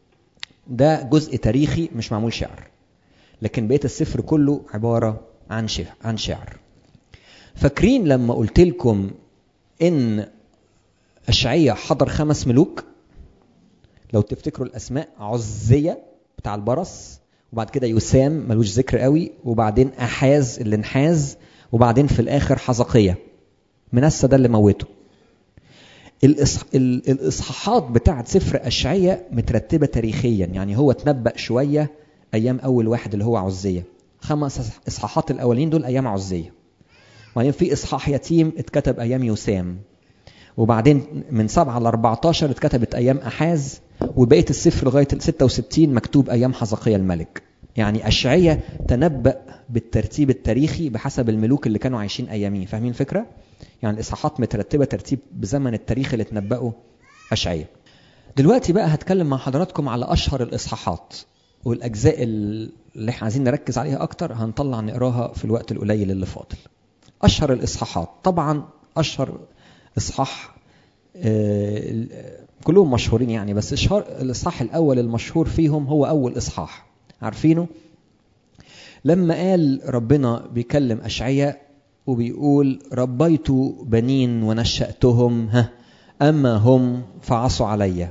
S1: ده جزء تاريخي مش معمول شعر لكن بقية السفر كله عبارة عن شعر عن شعر فاكرين لما قلت لكم ان اشعية حضر خمس ملوك لو تفتكروا الاسماء عزية بتاع البرص وبعد كده يسام ملوش ذكر قوي وبعدين احاز اللي انحاز وبعدين في الاخر حزقية منسى ده اللي موته الإصح... الاصحاحات بتاعت سفر اشعية مترتبة تاريخيا يعني هو تنبأ شوية ايام اول واحد اللي هو عزية خمس اصحاحات الاولين دول ايام عزية وبعدين في اصحاح يتيم اتكتب ايام يسام وبعدين من 7 ل 14 اتكتبت ايام احاز وبقيه السفر لغايه ال 66 مكتوب ايام حزقية الملك يعني اشعية تنبأ بالترتيب التاريخي بحسب الملوك اللي كانوا عايشين اياميه فاهمين الفكره يعني الاصحاحات مترتبه ترتيب بزمن التاريخ اللي تنبأه اشعية دلوقتي بقى هتكلم مع حضراتكم على اشهر الاصحاحات والاجزاء اللي احنا عايزين نركز عليها اكتر هنطلع نقراها في الوقت القليل اللي فاضل اشهر الاصحاحات طبعا اشهر اصحاح آه كلهم مشهورين يعني بس اشهر الاصحاح الاول المشهور فيهم هو اول اصحاح عارفينه لما قال ربنا بيكلم اشعياء وبيقول ربيت بنين ونشأتهم ها اما هم فعصوا علي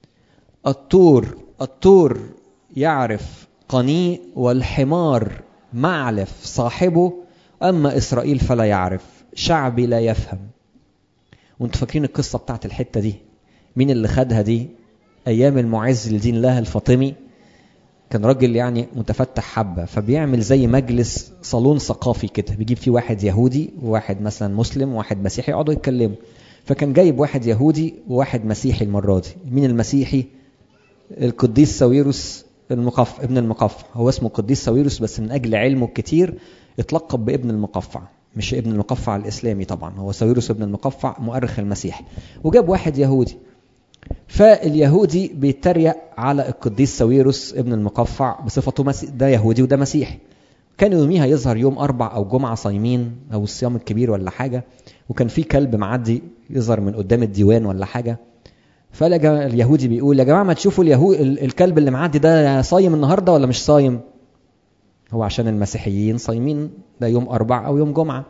S1: الطور الطور يعرف قني والحمار معلف صاحبه أما إسرائيل فلا يعرف شعبي لا يفهم وانتوا فاكرين القصة بتاعت الحتة دي مين اللي خدها دي أيام المعز لدين الله الفاطمي كان راجل يعني متفتح حبة فبيعمل زي مجلس صالون ثقافي كده بيجيب فيه واحد يهودي وواحد مثلا مسلم وواحد مسيحي يقعدوا يتكلموا فكان جايب واحد يهودي وواحد مسيحي المرة دي مين المسيحي القديس ساويروس المقف ابن المقفع هو اسمه قديس ساويروس بس من اجل علمه الكتير اتلقب بابن المقفع مش ابن المقفع الاسلامي طبعا هو ساويروس ابن المقفع مؤرخ المسيح وجاب واحد يهودي فاليهودي بيتريق على القديس ساويروس ابن المقفع بصفته مسي... ده يهودي وده مسيحي كان يوميها يظهر يوم اربع او جمعه صايمين او الصيام الكبير ولا حاجه وكان في كلب معدي يظهر من قدام الديوان ولا حاجه فلقى اليهودي بيقول يا جماعه ما تشوفوا اليهود الكلب اللي معدي ده صايم النهارده ولا مش صايم هو عشان المسيحيين صايمين ده يوم اربع او يوم جمعه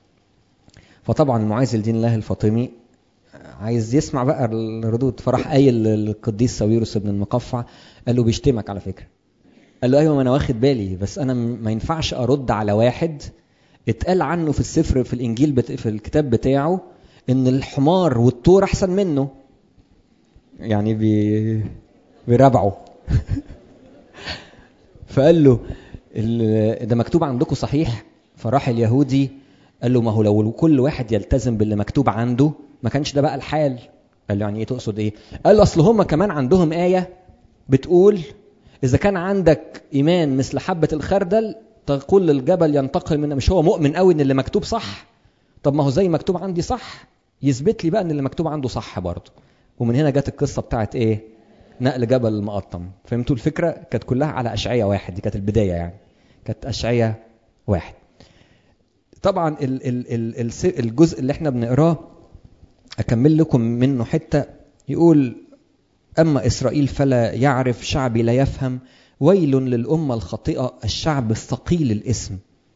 S1: فطبعا معاذ الدين الله الفاطمي عايز يسمع بقى الردود فراح قايل للقديس ساويروس بن المقفع قال له بيشتمك على فكره قال له ايوه ما انا واخد بالي بس انا ما ينفعش ارد على واحد اتقال عنه في السفر في الانجيل بت... في الكتاب بتاعه ان الحمار والطور احسن منه يعني بي... بيرابعه فقال له ده مكتوب عندكم صحيح فراح اليهودي قال له ما هو لو كل واحد يلتزم باللي مكتوب عنده ما كانش ده بقى الحال قال له يعني ايه تقصد ايه قال له اصل هم كمان عندهم آية بتقول إذا كان عندك إيمان مثل حبة الخردل تقول للجبل ينتقل من مش هو مؤمن قوي إن اللي مكتوب صح طب ما هو زي مكتوب عندي صح يثبت لي بقى ان اللي مكتوب عنده صح برضه ومن هنا جت القصه بتاعت ايه نقل جبل المقطم فهمتوا الفكره كانت كلها على اشعياء واحد دي كانت البدايه يعني كانت اشعياء واحد طبعا ال ال ال الجزء اللي احنا بنقراه اكمل لكم منه حته يقول اما اسرائيل فلا يعرف شعبي لا يفهم ويل للامه الخاطئه الشعب الثقيل الاسم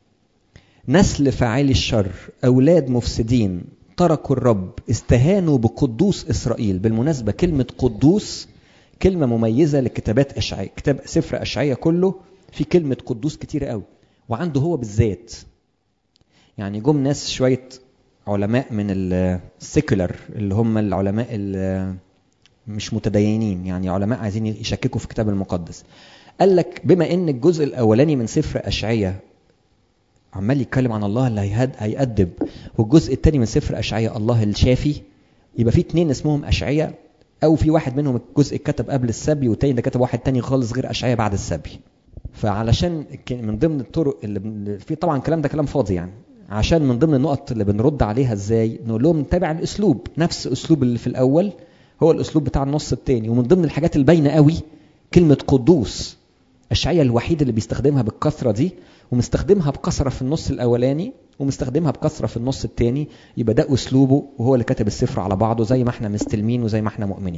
S1: نسل فاعلي الشر اولاد مفسدين تركوا الرب استهانوا بقدوس اسرائيل بالمناسبه كلمه قدوس كلمه مميزه لكتابات اشعياء كتاب سفر اشعياء كله في كلمه قدوس كتير قوي وعنده هو بالذات يعني جم ناس شويه علماء من السيكولر اللي هم العلماء اللي مش متدينين يعني علماء عايزين يشككوا في الكتاب المقدس قال لك بما ان الجزء الاولاني من سفر اشعياء عمال يتكلم عن الله اللي هيأدب والجزء الثاني من سفر اشعياء الله الشافي يبقى في اتنين اسمهم اشعياء او في واحد منهم الجزء اتكتب قبل السبي والتاني ده كتب واحد تاني خالص غير اشعياء بعد السبي فعلشان من ضمن الطرق اللي في طبعا الكلام ده كلام فاضي يعني عشان من ضمن النقط اللي بنرد عليها ازاي نقول لهم تابع الاسلوب نفس اسلوب اللي في الاول هو الاسلوب بتاع النص الثاني ومن ضمن الحاجات الباينه قوي كلمه قدوس الشعية الوحيد اللي بيستخدمها بالكثره دي ومستخدمها بكثره في النص الاولاني ومستخدمها بكثره في النص الثاني يبقى ده اسلوبه وهو اللي كاتب السفر على بعضه زي ما احنا مستلمين وزي ما احنا مؤمنين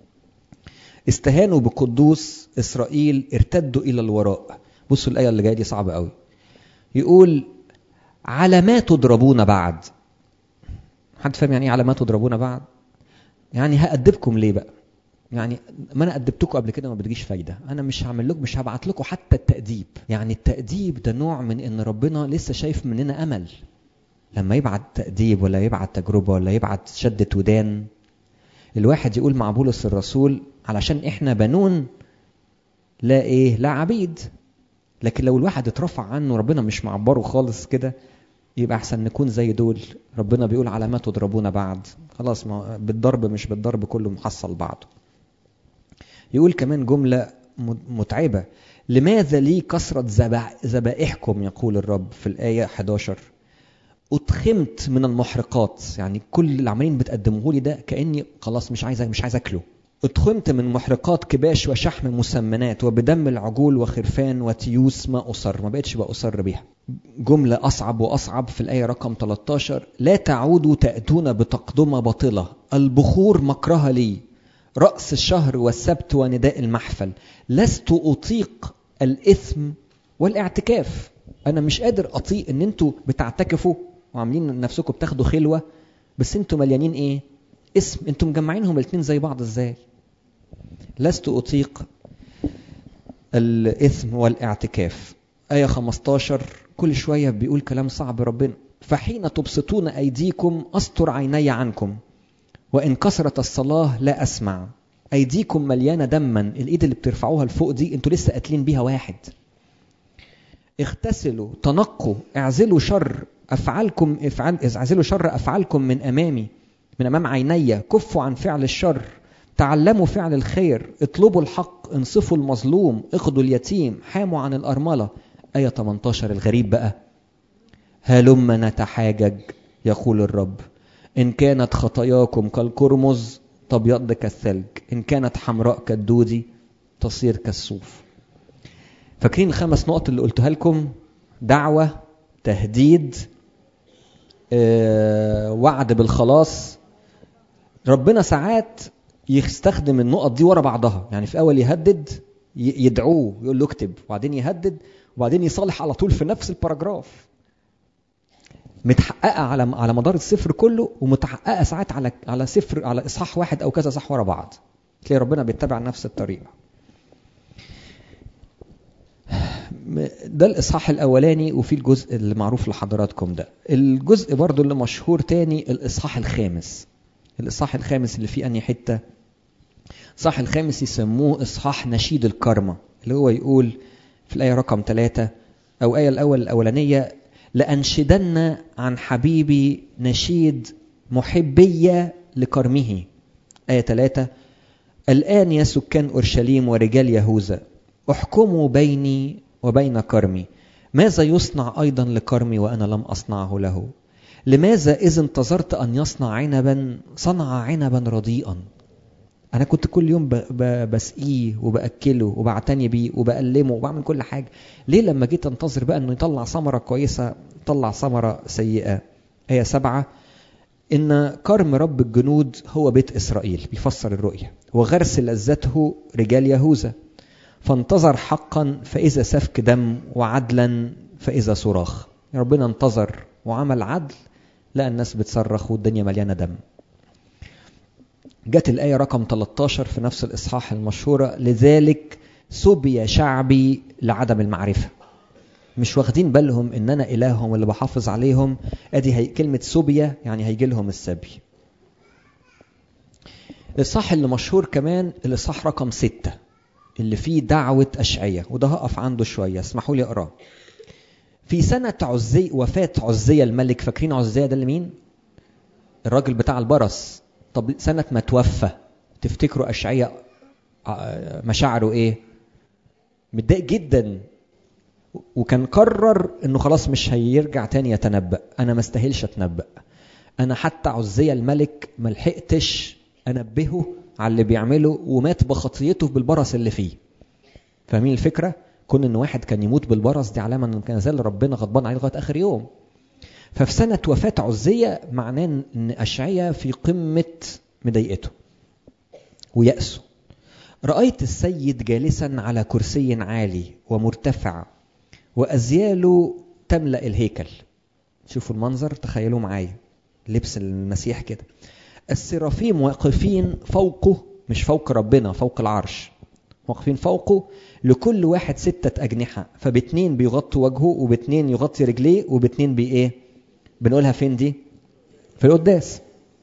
S1: استهانوا بقدوس اسرائيل ارتدوا الى الوراء بصوا الايه اللي جايه دي صعبه قوي يقول على ما تضربون بعد حد فاهم يعني ايه على ما تضربون بعد يعني هأدبكم ليه بقى يعني ما انا أدبتكم قبل كده ما بتجيش فايده انا مش هعمل لكم مش هبعت لكم حتى التأديب يعني التأديب ده نوع من ان ربنا لسه شايف مننا امل لما يبعت تأديب ولا يبعت تجربه ولا يبعت شدة ودان الواحد يقول مع بولس الرسول علشان احنا بنون لا ايه لا عبيد لكن لو الواحد اترفع عنه ربنا مش معبره خالص كده يبقى احسن نكون زي دول ربنا بيقول على ما تضربون بعد خلاص ما بالضرب مش بالضرب كله محصل بعضه يقول كمان جملة متعبة لماذا لي كثرة ذبائحكم يقول الرب في الآية 11 أتخمت من المحرقات يعني كل اللي عمالين بتقدموه لي ده كأني خلاص مش عايز مش عايز أكله اتخمت من محرقات كباش وشحم مسمنات وبدم العجول وخرفان وتيوس ما أصر ما بقتش بأصر بيها جملة أصعب وأصعب في الآية رقم 13 لا تعودوا تأتون بتقدمة باطلة البخور مكرها لي رأس الشهر والسبت ونداء المحفل لست أطيق الإثم والاعتكاف أنا مش قادر أطيق إن أنتوا بتعتكفوا وعاملين نفسكم بتاخدوا خلوة بس أنتوا مليانين إيه؟ اسم أنتوا مجمعينهم الاتنين زي بعض إزاي؟ لست أطيق الإثم والاعتكاف آية 15 كل شوية بيقول كلام صعب ربنا فحين تبسطون أيديكم أستر عيني عنكم وإن كثرت الصلاة لا أسمع أيديكم مليانة دما الإيد اللي بترفعوها لفوق دي أنتوا لسه قاتلين بيها واحد اغتسلوا تنقوا اعزلوا شر أفعالكم افعل اعزلوا شر أفعالكم من أمامي من أمام عيني كفوا عن فعل الشر تعلموا فعل الخير اطلبوا الحق انصفوا المظلوم اخذوا اليتيم حاموا عن الأرملة آية 18 الغريب بقى هلم نتحاجج يقول الرب إن كانت خطاياكم كالقرمز تبيض كالثلج إن كانت حمراء كالدودي تصير كالصوف فاكرين الخمس نقط اللي قلتها لكم دعوة تهديد آه، وعد بالخلاص ربنا ساعات يستخدم النقط دي ورا بعضها يعني في اول يهدد يدعوه يقول له اكتب وبعدين يهدد وبعدين يصالح على طول في نفس الباراجراف متحققه على على مدار السفر كله ومتحققه ساعات على على سفر على اصحاح واحد او كذا صح ورا بعض تلاقي ربنا بيتبع نفس الطريقه ده الاصحاح الاولاني وفي الجزء اللي معروف لحضراتكم ده الجزء برضو اللي مشهور تاني الاصحاح الخامس الاصحاح الخامس اللي فيه انهي حته الاصحاح الخامس يسموه اصحاح نشيد الكرمة اللي هو يقول في الايه رقم ثلاثة او ايه الاول الاولانيه لانشدن عن حبيبي نشيد محبيه لكرمه ايه ثلاثة الان يا سكان اورشليم ورجال يهوذا احكموا بيني وبين كرمي ماذا يصنع ايضا لكرمي وانا لم اصنعه له لماذا إذ انتظرت أن يصنع عنبا صنع عنبا رديئا أنا كنت كل يوم ب- ب- بسقيه وبأكله وبعتني بيه وبألمه وبعمل كل حاجة ليه لما جيت أنتظر بقى أنه يطلع ثمرة كويسة طلع ثمرة سيئة آية سبعة إن كرم رب الجنود هو بيت إسرائيل بيفسر الرؤية وغرس لذته رجال يهوذا فانتظر حقا فإذا سفك دم وعدلا فإذا صراخ ربنا انتظر وعمل عدل لقى الناس بتصرخ والدنيا مليانة دم جت الآية رقم 13 في نفس الإصحاح المشهورة لذلك سبي شعبي لعدم المعرفة مش واخدين بالهم ان انا الههم اللي بحافظ عليهم ادي هي كلمة سبية يعني هيجي لهم السبي الإصحاح اللي مشهور كمان الإصحاح رقم ستة اللي فيه دعوة أشعية وده هقف عنده شوية اسمحوا لي أقراه في سنة عزي وفاة عزية الملك فاكرين عزية ده اللي مين؟ الراجل بتاع البرص طب سنة ما توفى تفتكروا أشعية ع- مشاعره إيه؟ متضايق جدا وكان قرر انه خلاص مش هيرجع تاني يتنبأ انا ما استاهلش اتنبأ انا حتى عزية الملك ما لحقتش انبهه على اللي بيعمله ومات بخطيته بالبرص اللي فيه فاهمين الفكرة كون ان واحد كان يموت بالبرص دي علامة ان كان زال ربنا غضبان عليه لغاية اخر يوم ففي سنة وفاة عزية معناه ان اشعيا في قمة مضايقته ويأسه رأيت السيد جالسا على كرسي عالي ومرتفع وأزياله تملأ الهيكل شوفوا المنظر تخيلوا معايا لبس المسيح كده السرافيم واقفين فوقه مش فوق ربنا فوق العرش واقفين فوقه لكل واحد ستة أجنحة فباتنين بيغطوا وجهه وباتنين يغطي رجليه وباتنين بإيه بنقولها فين دي في القداس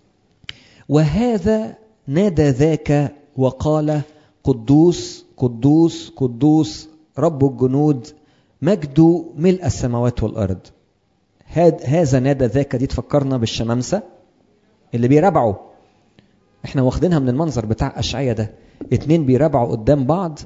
S1: وهذا نادى ذاك وقال قدوس قدوس قدوس رب الجنود مجده ملء السماوات والأرض هاد هذا نادى ذاك دي تفكرنا بالشمامسة اللي بيرابعوا احنا واخدينها من المنظر بتاع أشعية ده اتنين بيرابعوا قدام بعض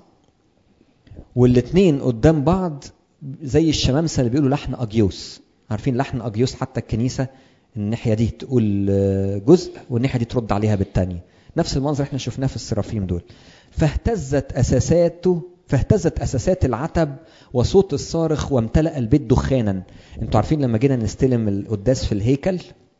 S1: والاتنين قدام بعض زي الشمامسة اللي بيقولوا لحن أجيوس عارفين لحن أجيوس حتى الكنيسة الناحية دي تقول آه، جزء والناحية دي ترد عليها بالتانية نفس المنظر احنا شفناه في السرافيم دول فاهتزت أساساته فاهتزت أساسات العتب وصوت الصارخ وامتلأ البيت دخانا انتوا عارفين لما جينا نستلم القداس في الهيكل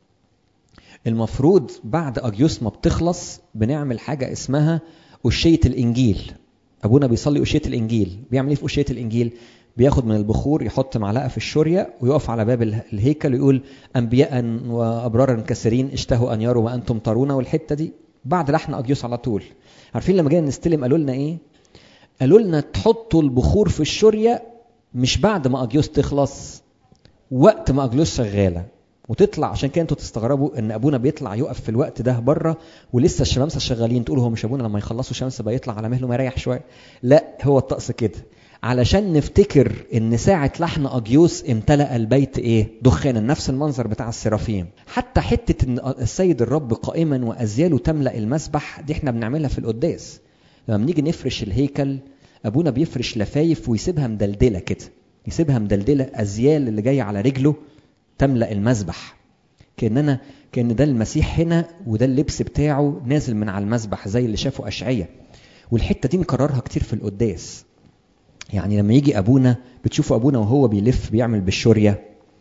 S1: المفروض بعد أجيوس ما بتخلص بنعمل حاجة اسمها أشية الإنجيل أبونا بيصلي أشية الإنجيل بيعمل إيه في أشية الإنجيل بياخد من البخور يحط معلقة في الشورية ويقف على باب اله- الهيكل ويقول أنبياء وأبرارا كثيرين اشتهوا أن يروا وأنتم ترون والحتة دي بعد لحن أجيوس على طول عارفين لما جينا نستلم قالوا لنا إيه قالوا لنا تحطوا البخور في الشورية مش بعد ما أجيوس تخلص وقت ما أجيوس شغالة وتطلع عشان كده انتوا تستغربوا ان ابونا بيطلع يقف في الوقت ده بره ولسه الشمامسه شغالين تقولوا هو مش ابونا لما يخلصوا الشمس بقى يطلع على مهله ما يريح شويه لا هو الطقس كده علشان نفتكر ان ساعة لحن اجيوس امتلأ البيت ايه دخانا نفس المنظر بتاع السرافيم حتى حتة ان السيد الرب قائما وازياله تملأ المسبح دي احنا بنعملها في القداس لما بنيجي نفرش الهيكل ابونا بيفرش لفايف ويسيبها مدلدله كده يسيبها مدلدله ازيال اللي جايه على رجله تملا المسبح كاننا كان ده المسيح هنا وده اللبس بتاعه نازل من على المسبح زي اللي شافه اشعيا والحته دي نكررها كتير في القداس يعني لما يجي ابونا بتشوفوا ابونا وهو بيلف بيعمل بالشوريه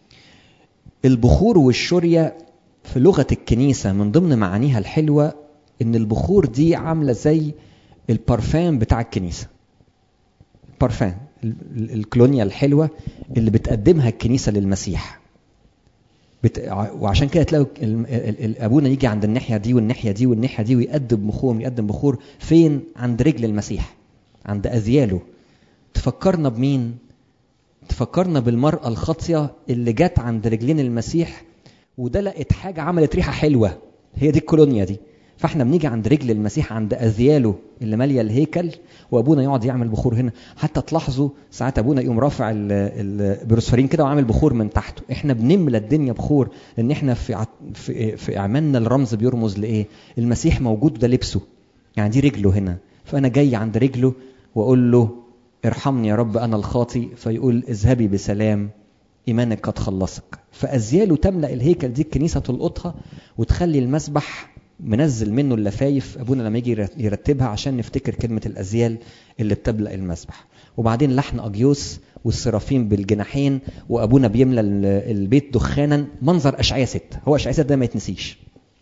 S1: البخور والشوريه في لغه الكنيسه من ضمن معانيها الحلوه ان البخور دي عامله زي البارفان بتاع الكنيسه البارفان ال- ال- الكلونيا الحلوه اللي بتقدمها الكنيسه للمسيح بت... وعشان كده تلاقوا ال... ال... ال... ابونا يجي عند الناحيه دي والناحيه دي والناحيه دي ويقدم بخور يقدم بخور فين عند رجل المسيح عند اذياله تفكرنا بمين تفكرنا بالمراه الخاطيه اللي جت عند رجلين المسيح وده لقت حاجه عملت ريحه حلوه هي دي الكولونيا دي فاحنا بنيجي عند رجل المسيح عند اذياله اللي ماليه الهيكل وابونا يقعد يعمل بخور هنا حتى تلاحظوا ساعات ابونا يقوم رافع البروسفرين كده وعامل بخور من تحته احنا بنملى الدنيا بخور لان احنا في ع... في, في اعمالنا الرمز بيرمز لايه المسيح موجود ده لبسه يعني دي رجله هنا فانا جاي عند رجله واقول له ارحمني يا رب انا الخاطي فيقول اذهبي بسلام إيمانك قد خلصك فأزياله تملأ الهيكل دي الكنيسة تلقطها وتخلي المسبح منزل منه اللفايف أبونا لما يجي يرتبها عشان نفتكر كلمة الأزيال اللي بتملأ المسبح وبعدين لحن أجيوس والسرافين بالجناحين وأبونا بيملى البيت دخانا منظر أشعية ستة هو أشعية ستة ده ما يتنسيش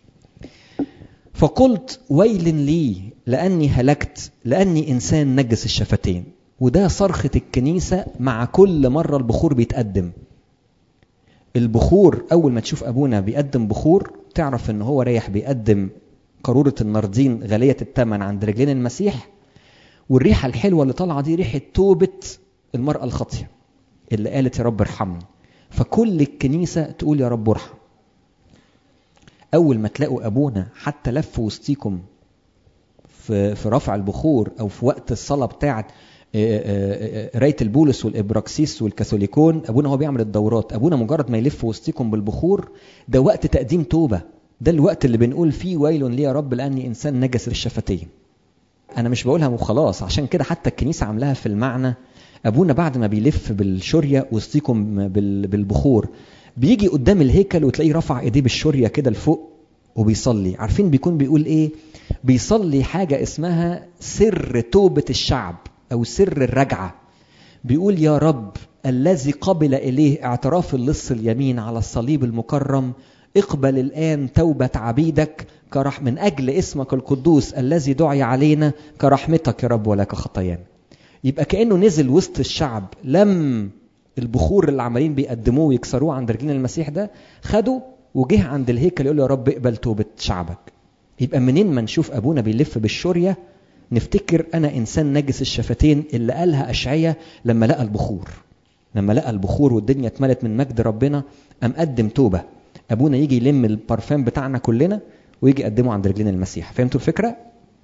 S1: فقلت ويل لي لأني هلكت لأني إنسان نجس الشفتين وده صرخة الكنيسة مع كل مرة البخور بيتقدم البخور أول ما تشوف أبونا بيقدم بخور تعرف إن هو رايح بيقدم قارورة الناردين غالية الثمن عند رجلين المسيح والريحة الحلوة اللي طالعة دي ريحة توبة المرأة الخاطية اللي قالت يا رب ارحمني فكل الكنيسة تقول يا رب ارحم أول ما تلاقوا أبونا حتى لف وسطيكم في في رفع البخور أو في وقت الصلاة بتاعة قرايه البولس والابراكسيس والكاثوليكون ابونا هو بيعمل الدورات ابونا مجرد ما يلف وسطكم بالبخور ده وقت تقديم توبه ده الوقت اللي بنقول فيه ويل لي يا رب لاني انسان نجس الشفتين انا مش بقولها وخلاص عشان كده حتى الكنيسه عاملاها في المعنى ابونا بعد ما بيلف بالشوريه وسطيكم بالبخور بيجي قدام الهيكل وتلاقيه رفع ايديه بالشوريه كده لفوق وبيصلي عارفين بيكون بيقول ايه بيصلي حاجه اسمها سر توبه الشعب أو سر الرجعة بيقول يا رب الذي قبل إليه اعتراف اللص اليمين على الصليب المكرم اقبل الآن توبة عبيدك كرح من أجل اسمك القدوس الذي دعي علينا كرحمتك يا رب ولك خطايانا يبقى كأنه نزل وسط الشعب لم البخور اللي عمالين بيقدموه ويكسروه عند رجلين المسيح ده خده وجه عند الهيكل يقول له يا رب اقبل توبة شعبك يبقى منين ما نشوف أبونا بيلف بالشورية نفتكر أنا إنسان نجس الشفتين اللي قالها أشعية لما لقى البخور لما لقى البخور والدنيا اتملت من مجد ربنا قام قدم توبة أبونا يجي يلم البارفان بتاعنا كلنا ويجي يقدمه عند رجلين المسيح فهمتوا الفكرة؟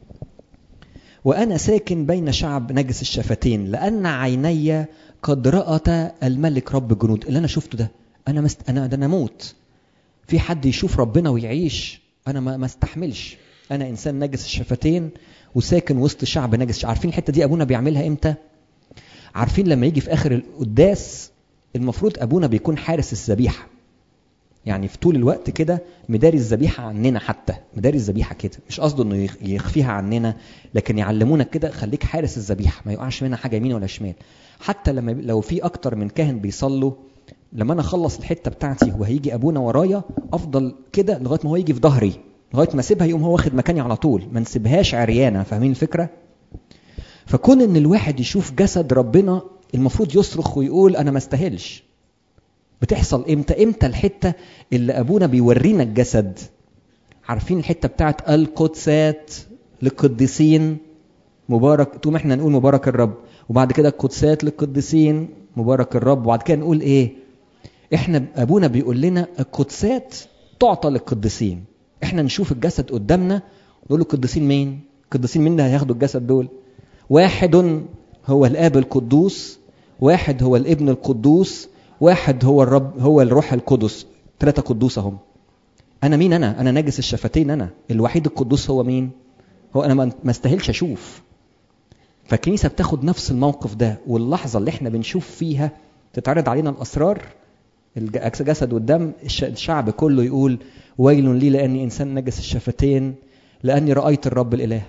S1: وأنا ساكن بين شعب نجس الشفتين لأن عيني قد رأت الملك رب الجنود اللي أنا شفته ده أنا مست... أنا ده أنا موت في حد يشوف ربنا ويعيش أنا ما, ما استحملش أنا إنسان نجس الشفتين وساكن وسط شعب نجس عارفين الحته دي ابونا بيعملها امتى عارفين لما يجي في اخر القداس المفروض ابونا بيكون حارس الذبيحه يعني في طول الوقت كده مداري الذبيحه عننا حتى مداري الذبيحه كده مش قصده انه يخفيها عننا لكن يعلمونا كده خليك حارس الذبيحه ما يقعش منها حاجه يمين ولا شمال حتى لما لو في اكتر من كاهن بيصلوا لما انا اخلص الحته بتاعتي وهيجي ابونا ورايا افضل كده لغايه ما هو يجي في ظهري لغايه ما اسيبها يقوم هو واخد مكاني على طول ما نسيبهاش عريانه فاهمين الفكره فكون ان الواحد يشوف جسد ربنا المفروض يصرخ ويقول انا ما استاهلش بتحصل امتى امتى الحته اللي ابونا بيورينا الجسد عارفين الحته بتاعت القدسات للقديسين مبارك تقوم احنا نقول مبارك الرب وبعد كده القدسات للقديسين مبارك الرب وبعد كده نقول ايه احنا ابونا بيقول لنا القدسات تعطى للقديسين احنا نشوف الجسد قدامنا نقول له القديسين مين القديسين مين اللي هياخدوا الجسد دول واحد هو الاب القدوس واحد هو الابن القدوس واحد هو الرب هو الروح القدس ثلاثه قدوس اهم انا مين انا انا نجس الشفتين انا الوحيد القدوس هو مين هو انا ما استاهلش اشوف فالكنيسه بتاخد نفس الموقف ده واللحظه اللي احنا بنشوف فيها تتعرض علينا الاسرار الجسد والدم الشعب كله يقول ويل لي لاني انسان نجس الشفتين لاني رايت الرب الاله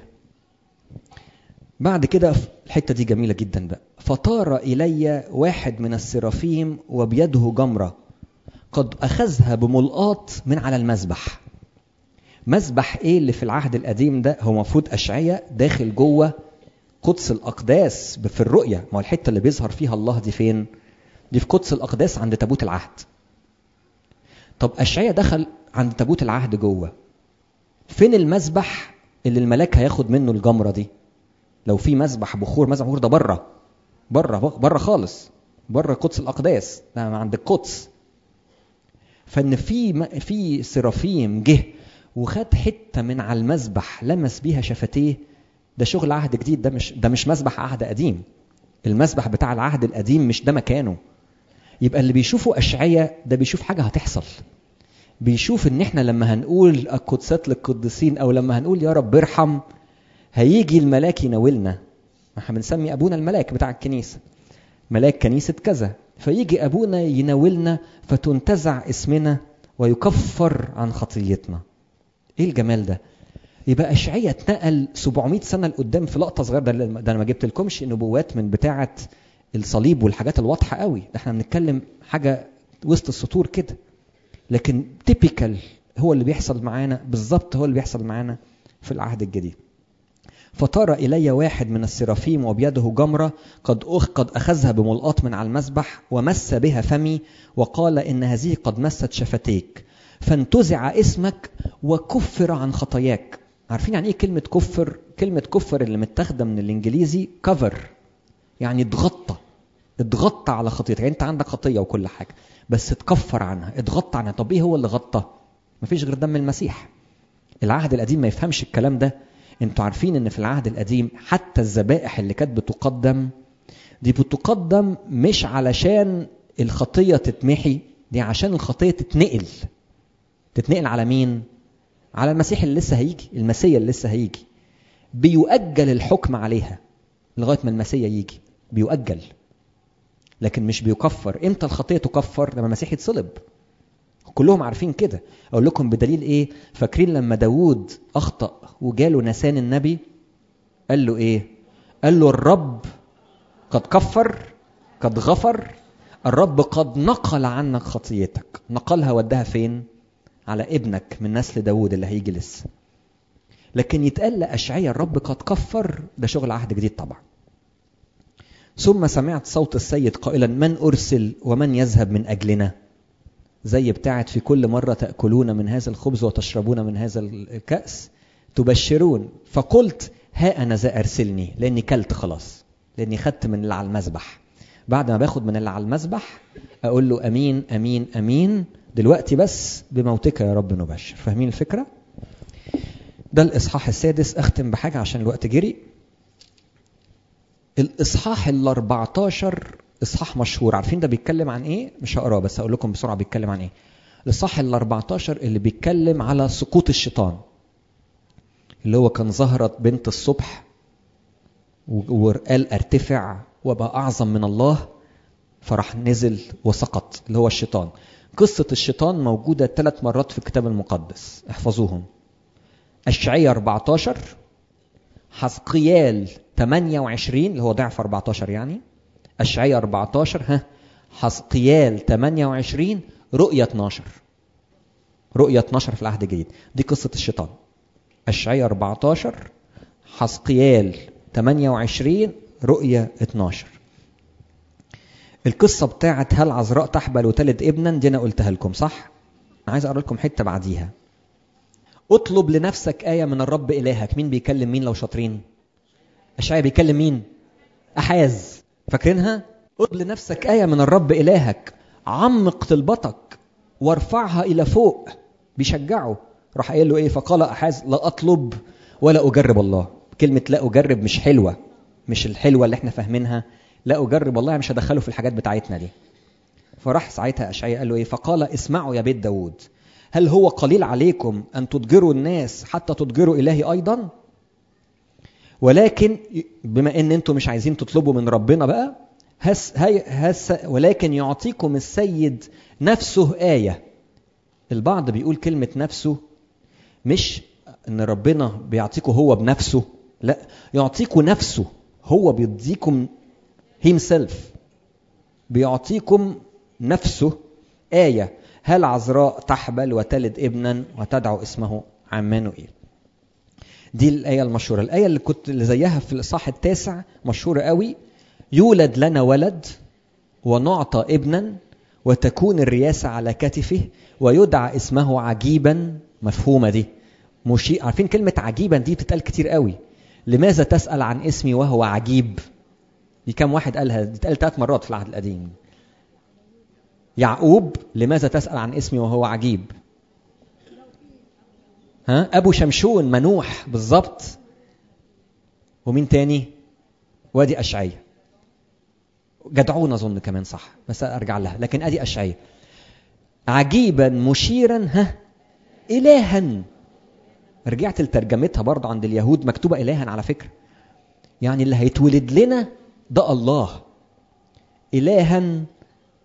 S1: بعد كده الحته دي جميله جدا بقى فطار الي واحد من السرافيم وبيده جمره قد اخذها بملقاط من على المذبح مذبح ايه اللي في العهد القديم ده هو المفروض اشعياء داخل جوه قدس الاقداس في الرؤيه ما هو الحته اللي بيظهر فيها الله دي فين دي في قدس الاقداس عند تابوت العهد طب اشعياء دخل عند تابوت العهد جوه فين المذبح اللي الملاك هياخد منه الجمره دي لو في مذبح بخور مذبح بخور ده بره بره بره خالص بره قدس الاقداس ده عند القدس فان في في سرافيم جه وخد حته من على المذبح لمس بيها شفتيه ده شغل عهد جديد ده مش ده مش مذبح عهد قديم المذبح بتاع العهد القديم مش ده مكانه يبقى اللي بيشوفه أشعية ده بيشوف حاجة هتحصل بيشوف ان احنا لما هنقول القدسات للقديسين او لما هنقول يا رب ارحم هيجي الملاك يناولنا احنا بنسمي ابونا الملاك بتاع الكنيسه ملاك كنيسه كذا فيجي ابونا يناولنا فتنتزع اسمنا ويكفر عن خطيتنا ايه الجمال ده يبقى اشعياء اتنقل 700 سنه لقدام في لقطه صغيره ده, ده انا ما جبت لكمش نبوات من بتاعه الصليب والحاجات الواضحه قوي ده احنا بنتكلم حاجه وسط السطور كده لكن تيبيكال هو اللي بيحصل معانا بالظبط هو اللي بيحصل معانا في العهد الجديد فطار إلي واحد من السرافيم وبيده جمرة قد أخ قد أخذها بملقاط من على المسبح ومس بها فمي وقال إن هذه قد مست شفتيك فانتزع اسمك وكفر عن خطاياك عارفين يعني ايه كلمة كفر؟ كلمة كفر اللي متاخدة من الانجليزي كفر يعني اتغطى اتغطى على خطيتك يعني انت عندك خطية وكل حاجة بس اتكفر عنها اتغطى عنها طب ايه هو اللي غطى؟ مفيش غير دم المسيح العهد القديم ما يفهمش الكلام ده انتوا عارفين ان في العهد القديم حتى الذبائح اللي كانت بتقدم دي بتقدم مش علشان الخطية تتمحي دي عشان الخطية تتنقل تتنقل على مين؟ على المسيح اللي لسه هيجي المسيا اللي لسه هيجي بيؤجل الحكم عليها لغايه ما المسيا يجي بيؤجل لكن مش بيكفر امتى الخطيه تكفر لما المسيح يتصلب كلهم عارفين كده اقول لكم بدليل ايه فاكرين لما داوود اخطا وجاله نسان النبي قال له ايه قال له الرب قد كفر قد غفر الرب قد نقل عنك خطيتك نقلها ودها فين على ابنك من نسل داوود اللي هيجي لسه لكن يتقال لأشعية الرب قد كفر ده شغل عهد جديد طبعا ثم سمعت صوت السيد قائلا من أرسل ومن يذهب من أجلنا زي بتاعت في كل مرة تأكلون من هذا الخبز وتشربون من هذا الكأس تبشرون فقلت ها أنا ذا أرسلني لأني كلت خلاص لأني خدت من اللي على المذبح بعد ما باخد من اللي على المذبح أقول له أمين أمين أمين دلوقتي بس بموتك يا رب نبشر فاهمين الفكرة؟ ده الإصحاح السادس أختم بحاجة عشان الوقت جري الإصحاح ال 14 إصحاح مشهور عارفين ده بيتكلم عن إيه؟ مش هقراه بس هقول لكم بسرعة بيتكلم عن إيه الإصحاح ال 14 اللي بيتكلم على سقوط الشيطان اللي هو كان ظهرت بنت الصبح وقال ارتفع وبقى أعظم من الله فراح نزل وسقط اللي هو الشيطان قصة الشيطان موجودة ثلاث مرات في الكتاب المقدس احفظوهم أشعية 14 حزقيال 28 اللي هو ضعف 14 يعني أشعية 14 ها حزقيال 28 رؤية 12 رؤية 12 في العهد الجديد دي قصة الشيطان أشعية 14 حزقيال 28 رؤية 12 القصه بتاعت هل عذراء تحبل وتلد ابنا دي انا قلتها لكم صح؟ انا عايز اقرا لكم حته بعديها. اطلب لنفسك ايه من الرب الهك، مين بيكلم مين لو شاطرين؟ اشعيا بيكلم مين؟ احاز فاكرينها؟ اطلب لنفسك ايه من الرب الهك، عمق طلبتك وارفعها الى فوق بيشجعه راح قايل له ايه؟ فقال احاز لا اطلب ولا اجرب الله. كلمه لا اجرب مش حلوه مش الحلوه اللي احنا فاهمينها لا اجرب والله مش هدخله في الحاجات بتاعتنا دي فراح ساعتها اشعياء قال له ايه فقال اسمعوا يا بيت داود هل هو قليل عليكم ان تضجروا الناس حتى تضجروا الهي ايضا ولكن بما ان انتم مش عايزين تطلبوا من ربنا بقى هس هي هس ولكن يعطيكم السيد نفسه آية البعض بيقول كلمة نفسه مش ان ربنا بيعطيكم هو بنفسه لا يعطيكم نفسه هو بيديكم himself بيعطيكم نفسه آية هل عذراء تحبل وتلد ابنا وتدعو اسمه عمانوئيل دي الآية المشهورة الآية اللي كنت اللي زيها في الإصحاح التاسع مشهورة قوي يولد لنا ولد ونعطى ابنا وتكون الرياسة على كتفه ويدعى اسمه عجيبا مفهومة دي مشي... عارفين كلمة عجيبا دي بتتقال كتير قوي لماذا تسأل عن اسمي وهو عجيب دي كم واحد قالها دي اتقال ثلاث مرات في العهد القديم يعقوب لماذا تسأل عن اسمي وهو عجيب ها ابو شمشون منوح بالظبط ومين تاني وادي اشعية جدعون اظن كمان صح بس ارجع لها لكن ادي اشعية عجيبا مشيرا ها الها رجعت لترجمتها برضه عند اليهود مكتوبه الها على فكره يعني اللي هيتولد لنا ده الله إلها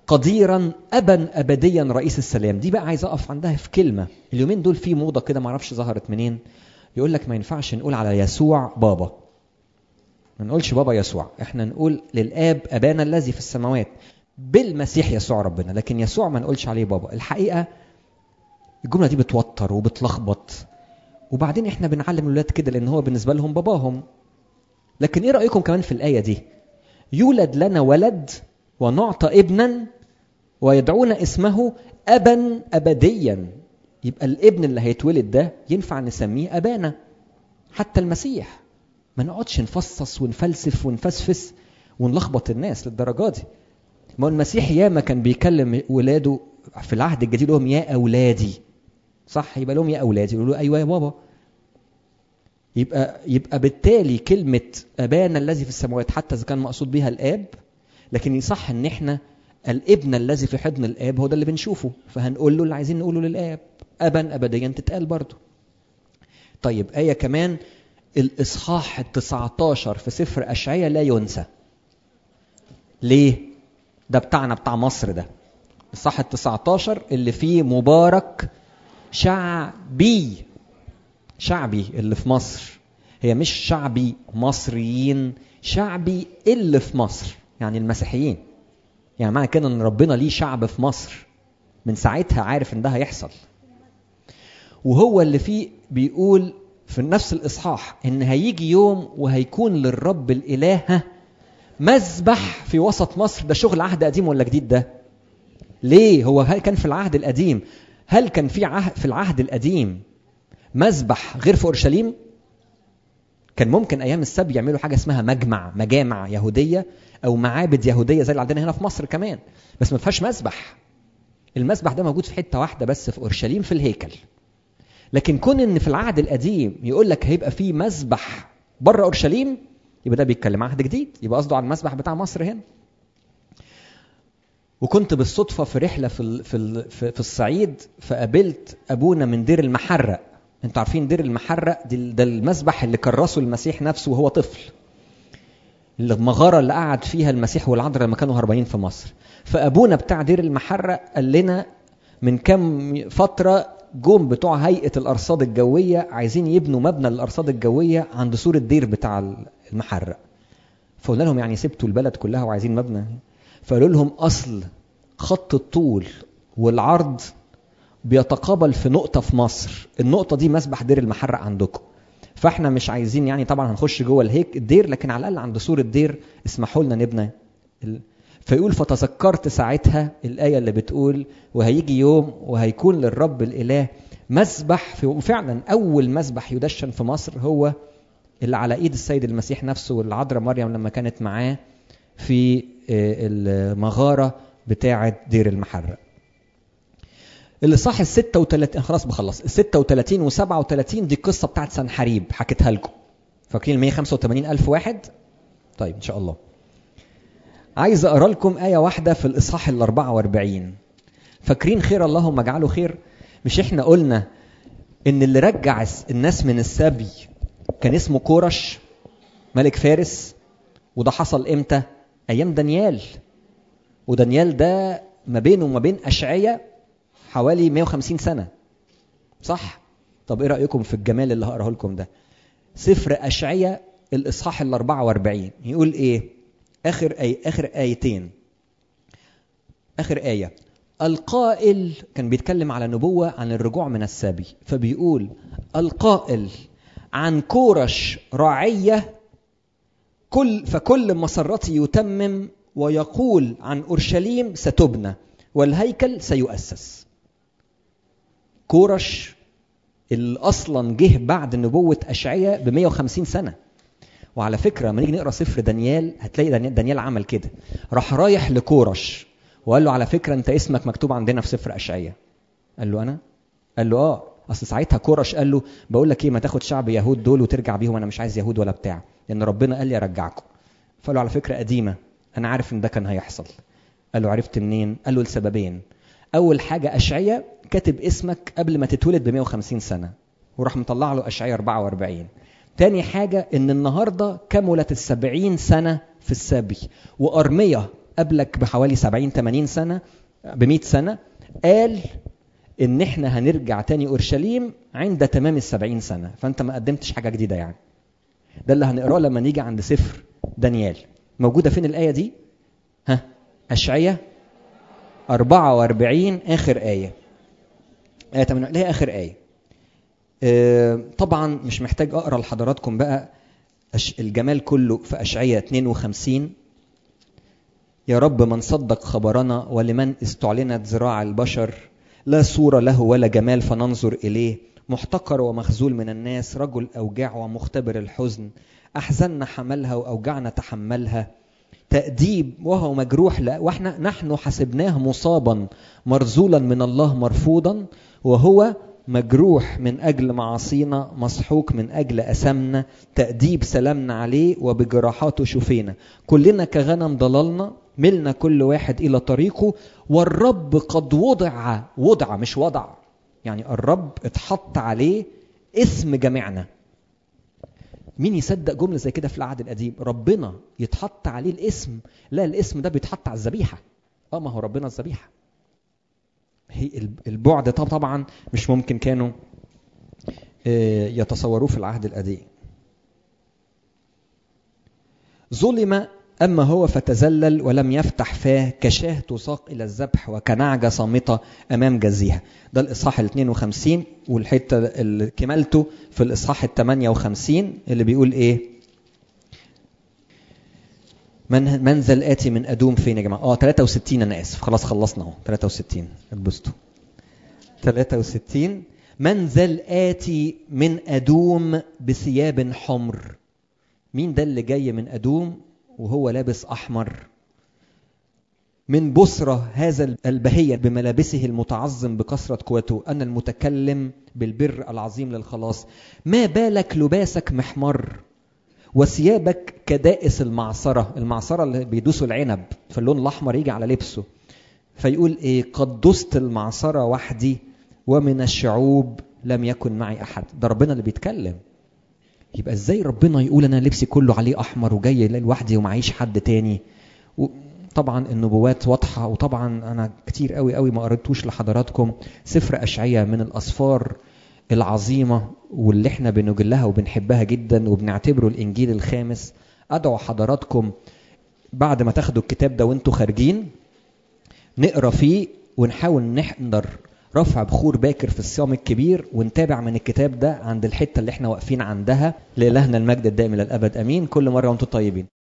S1: قديرا ابا ابديا رئيس السلام دي بقى عايز اقف عندها في كلمه اليومين دول في موضه كده معرفش ظهرت منين يقول لك ما ينفعش نقول على يسوع بابا ما نقولش بابا يسوع احنا نقول للاب ابانا الذي في السماوات بالمسيح يسوع ربنا لكن يسوع ما نقولش عليه بابا الحقيقه الجمله دي بتوتر وبتلخبط وبعدين احنا بنعلم الولاد كده لان هو بالنسبه لهم باباهم لكن ايه رايكم كمان في الايه دي يولد لنا ولد ونعطى ابنا ويدعون اسمه ابا ابديا يبقى الابن اللي هيتولد ده ينفع نسميه ابانا حتى المسيح ما نقعدش نفصص ونفلسف ونفسفس ونلخبط الناس للدرجه دي ما هو المسيح ياما كان بيكلم ولاده في العهد الجديد لهم يا اولادي صح يبقى لهم يا اولادي يقولوا له ايوه يا بابا يبقى يبقى بالتالي كلمه ابانا الذي في السماوات حتى اذا كان مقصود بها الاب لكن يصح ان احنا الابن الذي في حضن الاب هو ده اللي بنشوفه فهنقول له اللي عايزين نقوله للاب ابا ابديا تتقال برضه طيب ايه كمان الاصحاح ال 19 في سفر اشعياء لا ينسى ليه ده بتاعنا بتاع مصر ده الصح ال 19 اللي فيه مبارك شعبي شعبي اللي في مصر هي مش شعبي مصريين شعبي اللي في مصر يعني المسيحيين يعني معنى كده ان ربنا ليه شعب في مصر من ساعتها عارف ان ده هيحصل وهو اللي فيه بيقول في نفس الاصحاح ان هيجي يوم وهيكون للرب الاله مذبح في وسط مصر ده شغل عهد قديم ولا جديد ده ليه هو هل كان في العهد القديم هل كان في عهد في العهد القديم مذبح غير في اورشليم كان ممكن ايام السبي يعملوا حاجه اسمها مجمع مجامع يهوديه او معابد يهوديه زي اللي عندنا هنا في مصر كمان بس ما فيهاش مذبح المذبح ده موجود في حته واحده بس في اورشليم في الهيكل لكن كون ان في العهد القديم يقول لك هيبقى في مذبح بره اورشليم يبقى ده بيتكلم عهد جديد يبقى قصده على المذبح بتاع مصر هنا وكنت بالصدفه في رحله في ال في ال في الصعيد فقابلت ابونا من دير المحرق انتوا عارفين دير المحرق دي ده المذبح اللي كرسه المسيح نفسه وهو طفل المغاره اللي قعد فيها المسيح والعذراء لما كانوا هربانين في مصر فابونا بتاع دير المحرق قال لنا من كام فتره جم بتوع هيئه الارصاد الجويه عايزين يبنوا مبنى للارصاد الجويه عند سور الدير بتاع المحرق فقلنا لهم يعني سبتوا البلد كلها وعايزين مبنى فقالوا لهم اصل خط الطول والعرض بيتقابل في نقطة في مصر النقطة دي مسبح دير المحرق عندكم فاحنا مش عايزين يعني طبعا هنخش جوه الهيك الدير لكن على الأقل عند سور الدير اسمحوا لنا نبنى ال... فيقول فتذكرت ساعتها الآية اللي بتقول وهيجي يوم وهيكون للرب الإله مسبح في وفعلا أول مسبح يدشن في مصر هو اللي على إيد السيد المسيح نفسه والعذراء مريم لما كانت معاه في المغارة بتاعة دير المحرق اللي صح ال 36 خلاص بخلص ال 36 و 37 دي قصه بتاعت سنحريب حكيتها لكم فاكرين ال 185 الف واحد طيب ان شاء الله عايز اقرا لكم ايه واحده في الاصحاح ال 44 فاكرين خير اللهم اجعله خير مش احنا قلنا ان اللي رجع الناس من السبي كان اسمه كورش ملك فارس وده حصل امتى ايام دانيال ودانيال ده ما بينه وما بين اشعياء حوالي 150 سنة صح؟ طب ايه رأيكم في الجمال اللي هقراه لكم ده؟ سفر أشعية الإصحاح ال 44 يقول ايه؟ آخر أي آخر آيتين آخر آية القائل كان بيتكلم على نبوة عن الرجوع من السبي فبيقول القائل عن كورش راعية كل فكل مسرتي يتمم ويقول عن أورشليم ستبنى والهيكل سيؤسس كورش اللي اصلا جه بعد نبوه اشعياء ب 150 سنه وعلى فكره لما نيجي نقرا سفر دانيال هتلاقي دانيال, دانيال عمل كده راح رايح لكورش وقال له على فكره انت اسمك مكتوب عندنا في سفر اشعياء قال له انا قال له اه اصل ساعتها كورش قال له بقول لك ايه ما تاخد شعب يهود دول وترجع بيهم انا مش عايز يهود ولا بتاع لان ربنا قال لي ارجعكم فقال له على فكره قديمه انا عارف ان ده كان هيحصل قال له عرفت منين قال له لسببين اول حاجه اشعياء كاتب اسمك قبل ما تتولد ب 150 سنه وراح مطلع له اشعياء 44 تاني حاجة إن النهاردة كملت السبعين سنة في السبي وأرمية قبلك بحوالي 70 80 سنه ب 100 سنه قال ان احنا هنرجع تاني اورشليم عند تمام السبعين سنه فانت ما قدمتش حاجه جديده يعني ده اللي هنقراه لما نيجي عند سفر دانيال موجوده فين الايه دي ها اشعياء 44 اخر ايه ايه 8 اللي هي اخر ايه آه طبعا مش محتاج اقرا لحضراتكم بقى الجمال كله في اشعياء 52 يا رب من صدق خبرنا ولمن استعلنت ذراع البشر لا صورة له ولا جمال فننظر إليه محتقر ومخزول من الناس رجل أوجاع ومختبر الحزن أحزننا حملها وأوجعنا تحملها تأديب وهو مجروح لا واحنا نحن حسبناه مصابا مرزولا من الله مرفوضا وهو مجروح من أجل معاصينا مسحوق من أجل أسمنا تأديب سلامنا عليه وبجراحاته شفينا كلنا كغنم ضللنا ملنا كل واحد إلى طريقه والرب قد وضع وضع مش وضع يعني الرب اتحط عليه اسم جميعنا مين يصدق جملة زي كده في العهد القديم ربنا يتحط عليه الاسم لا الاسم ده بيتحط على الذبيحة اه ما هو ربنا الذبيحة هي البعد ده طبعا مش ممكن كانوا يتصوروه في العهد القديم ظلم أما هو فتزلل ولم يفتح فاه كشاه تساق إلى الذبح وكنعجة صامتة أمام جزيها ده الإصحاح ال 52 والحتة اللي كملته في الإصحاح ال 58 اللي بيقول إيه من منزل آتي من أدوم فين يا جماعة؟ اه 63 أنا آسف خلاص خلصنا أهو 63 اتبسطوا 63 منزل آتي من أدوم بثياب حمر مين ده اللي جاي من أدوم وهو لابس أحمر من بصرة هذا البهية بملابسه المتعظم بكثرة قوته أنا المتكلم بالبر العظيم للخلاص ما بالك لباسك محمر وثيابك كدائس المعصرة المعصرة اللي بيدوسوا العنب فاللون الأحمر يجي على لبسه فيقول إيه قد دست المعصرة وحدي ومن الشعوب لم يكن معي أحد ده ربنا اللي بيتكلم يبقى ازاي ربنا يقول انا لبسي كله عليه احمر وجاي لوحدي ومعيش حد تاني طبعا النبوات واضحه وطبعا انا كتير قوي قوي ما قريتوش لحضراتكم سفر اشعياء من الاسفار العظيمه واللي احنا بنجلها وبنحبها جدا وبنعتبره الانجيل الخامس ادعو حضراتكم بعد ما تاخدوا الكتاب ده وانتوا خارجين نقرا فيه ونحاول نحضر رفع بخور باكر في الصيام الكبير ونتابع من الكتاب ده عند الحته اللي احنا واقفين عندها لالهنا المجد الدائم الى الابد امين كل مره وانتم طيبين